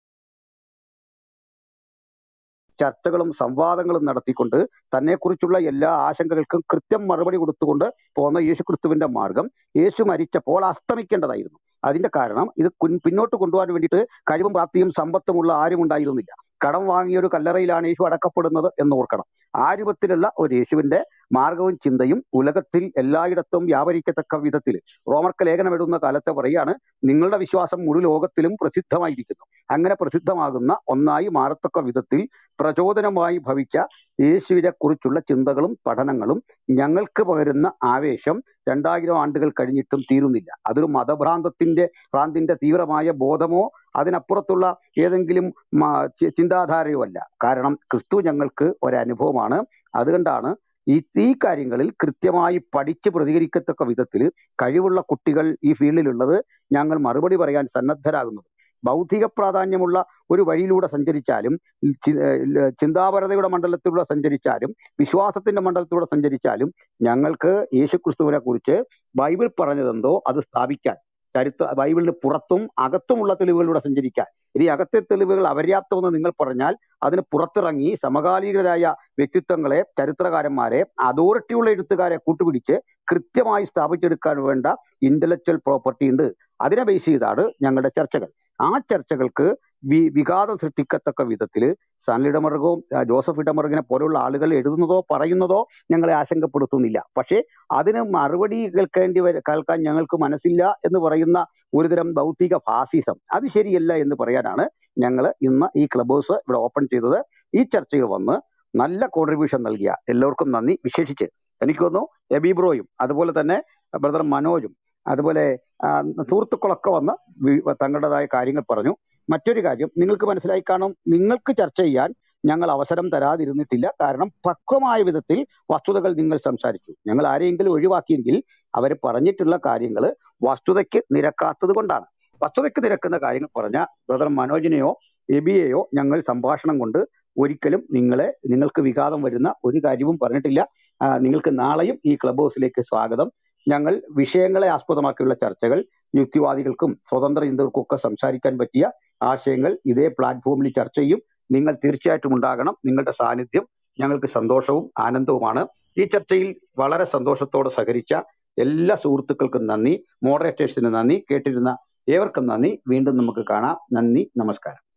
ചർച്ചകളും സംവാദങ്ങളും നടത്തിക്കൊണ്ട് തന്നെക്കുറിച്ചുള്ള എല്ലാ ആശങ്കകൾക്കും കൃത്യം മറുപടി കൊടുത്തുകൊണ്ട് പോന്ന യേശുക്രിസ്തുവിന്റെ മാർഗം യേശു മരിച്ചപ്പോൾ അസ്തമിക്കേണ്ടതായിരുന്നു അതിന്റെ കാരണം ഇത് കുൻ- പിന്നോട്ട് കൊണ്ടുപോകാൻ വേണ്ടിയിട്ട് കഴിവും പ്രാപ്തിയും സമ്പത്തുമുള്ള ആരും ഉണ്ടായിരുന്നില്ല കടം വാങ്ങിയ ഒരു കല്ലറയിലാണ് യേശു അടക്കപ്പെടുന്നത് എന്ന് ഓർക്കണം ആ രൂപത്തിലുള്ള ഒരു യേശുവിന്റെ മാർഗവും ചിന്തയും ഉലകത്തിൽ എല്ലായിടത്തും വ്യാപരിക്കത്തക്ക വിധത്തിൽ റോമർക്ക് ലേഖനം എഴുതുന്ന കാലത്തെ പറയാണ് നിങ്ങളുടെ വിശ്വാസം മുഴു ലോകത്തിലും പ്രസിദ്ധമായിരിക്കുന്നു അങ്ങനെ പ്രസിദ്ധമാകുന്ന ഒന്നായി മാറത്തക്ക വിധത്തിൽ പ്രചോദനമായി ഭവിച്ച യേശുവിനെ കുറിച്ചുള്ള ചിന്തകളും പഠനങ്ങളും ഞങ്ങൾക്ക് പകരുന്ന ആവേശം രണ്ടായിരം ആണ്ടുകൾ കഴിഞ്ഞിട്ടും തീരുന്നില്ല അതൊരു മതഭ്രാന്തത്തിന്റെ ഭ്രാന്തിന്റെ തീവ്രമായ ബോധമോ അതിനപ്പുറത്തുള്ള ഏതെങ്കിലും മ- ചി- ചിന്താധാരയോ അല്ല കാരണം ക്രിസ്തു ഞങ്ങൾക്ക് ഒരനുഭവമാണ് അതുകൊണ്ടാണ് ഈ ഈ കാര്യങ്ങളിൽ കൃത്യമായി പഠിച്ച് പ്രതികരിക്കത്തക്ക വിധത്തിൽ കഴിവുള്ള കുട്ടികൾ ഈ ഫീൽഡിലുള്ളത് ഞങ്ങൾ മറുപടി പറയാൻ സന്നദ്ധരാകുന്നത് ബൗദ്ധിക പ്രാധാന്യമുള്ള ഒരു വഴിയിലൂടെ സഞ്ചരിച്ചാലും ചി- ഏഹ് ചിന്താപരതയുടെ മണ്ഡലത്തിലൂടെ സഞ്ചരിച്ചാലും വിശ്വാസത്തിന്റെ മണ്ഡലത്തിലൂടെ സഞ്ചരിച്ചാലും ഞങ്ങൾക്ക് യേശുക്രിസ്തുവിനെ കുറിച്ച് ബൈബിൾ പറഞ്ഞതെന്തോ അത് സ്ഥാപിക്കാൻ ചരിത്ര ബൈബിളിന് പുറത്തും അകത്തുമുള്ള തെളിവുകളിലൂടെ സഞ്ചരിക്കാൻ ഇനി അകത്തെ തെളിവുകൾ അപര്യാപ്തമെന്ന് നിങ്ങൾ പറഞ്ഞാൽ അതിന് പുറത്തിറങ്ങി സമകാലികരായ വ്യക്തിത്വങ്ങളെ ചരിത്രകാരന്മാരെ അതോറിറ്റിയുള്ള എഴുത്തുകാരെ കൂട്ടുപിടിച്ച് കൃത്യമായി സ്ഥാപിച്ചെടുക്കാൻ വേണ്ട ഇന്റലക്ച്വൽ പ്രോപ്പർട്ടി ഉണ്ട് അതിനെ ബേസ് ചെയ്താണ് ഞങ്ങളുടെ ചർച്ചകൾ ആ ചർച്ചകൾക്ക് വി വിഘാതം സൃഷ്ടിക്കത്തക്ക വിധത്തിൽ സാൻലി ഇടമറുകവും ആ, ജോസഫ് ഇടമറുകിനെ പോലുള്ള ആളുകൾ എഴുതുന്നതോ പറയുന്നതോ ഞങ്ങളെ ആശങ്കപ്പെടുത്തുന്നില്ല പക്ഷേ അതിന് മറുപടി കേൾക്കേണ്ടി വര കേൾക്കാൻ ഞങ്ങൾക്ക് മനസ്സില്ല എന്ന് പറയുന്ന ഒരുതരം ഭൗതിക ഫാസിസം അത് ശരിയല്ല എന്ന് പറയാനാണ് ഞങ്ങൾ ഇന്ന് ഈ ക്ലബ് ഹൗസ് ഇവിടെ ഓപ്പൺ ചെയ്തത് ഈ ചർച്ചയിൽ വന്ന് നല്ല കോൺട്രിബ്യൂഷൻ നൽകിയ എല്ലാവർക്കും നന്ദി വിശേഷിച്ച് എനിക്ക് തോന്നുന്നു എബി ബ്രോയും അതുപോലെ തന്നെ ബ്രദർ മനോജും അതുപോലെ ആ, സുഹൃത്തുക്കളൊക്കെ വന്ന് വി- തങ്ങളുടേതായ കാര്യങ്ങൾ പറഞ്ഞു മറ്റൊരു കാര്യം നിങ്ങൾക്ക് മനസ്സിലായി കാണും നിങ്ങൾക്ക് ചർച്ച ചെയ്യാൻ ഞങ്ങൾ അവസരം തരാതിരുന്നിട്ടില്ല കാരണം പക്വമായ വിധത്തിൽ വസ്തുതകൾ നിങ്ങൾ സംസാരിച്ചു ഞങ്ങൾ ആരെയെങ്കിലും ഒഴിവാക്കിയെങ്കിൽ അവർ പറഞ്ഞിട്ടുള്ള കാര്യങ്ങൾ വസ്തുതയ്ക്ക് നിരക്കാത്തത് കൊണ്ടാണ് വസ്തുതയ്ക്ക് നിരക്കുന്ന കാര്യങ്ങൾ പറഞ്ഞ ബ്രദർ മനോജിനെയോ എബിയെയോ ഞങ്ങൾ സംഭാഷണം കൊണ്ട് ഒരിക്കലും നിങ്ങളെ നിങ്ങൾക്ക് വിഘാതം വരുന്ന ഒരു കാര്യവും പറഞ്ഞിട്ടില്ല ആ, നിങ്ങൾക്ക് നാളെയും ഈ ക്ലബ് ഹൗസിലേക്ക് സ്വാഗതം ഞങ്ങൾ വിഷയങ്ങളെ ആസ്പദമാക്കിയുള്ള ചർച്ചകൾ യുക്തിവാദികൾക്കും സ്വതന്ത്ര ചിന്തകർക്കും ഒക്കെ സംസാരിക്കാൻ പറ്റിയ ആശയങ്ങൾ ഇതേ പ്ലാറ്റ്ഫോമിൽ ചർച്ച ചെയ്യും നിങ്ങൾ തീർച്ചയായിട്ടും ഉണ്ടാകണം നിങ്ങളുടെ സാന്നിധ്യം ഞങ്ങൾക്ക് സന്തോഷവും ആനന്ദവുമാണ് ഈ ചർച്ചയിൽ വളരെ സന്തോഷത്തോടെ സഹകരിച്ച എല്ലാ സുഹൃത്തുക്കൾക്കും നന്ദി മോഡറേറ്റേഴ്സിന് നന്ദി കേട്ടിരുന്ന ഏവർക്കും നന്ദി വീണ്ടും നമുക്ക് കാണാം നന്ദി നമസ്കാരം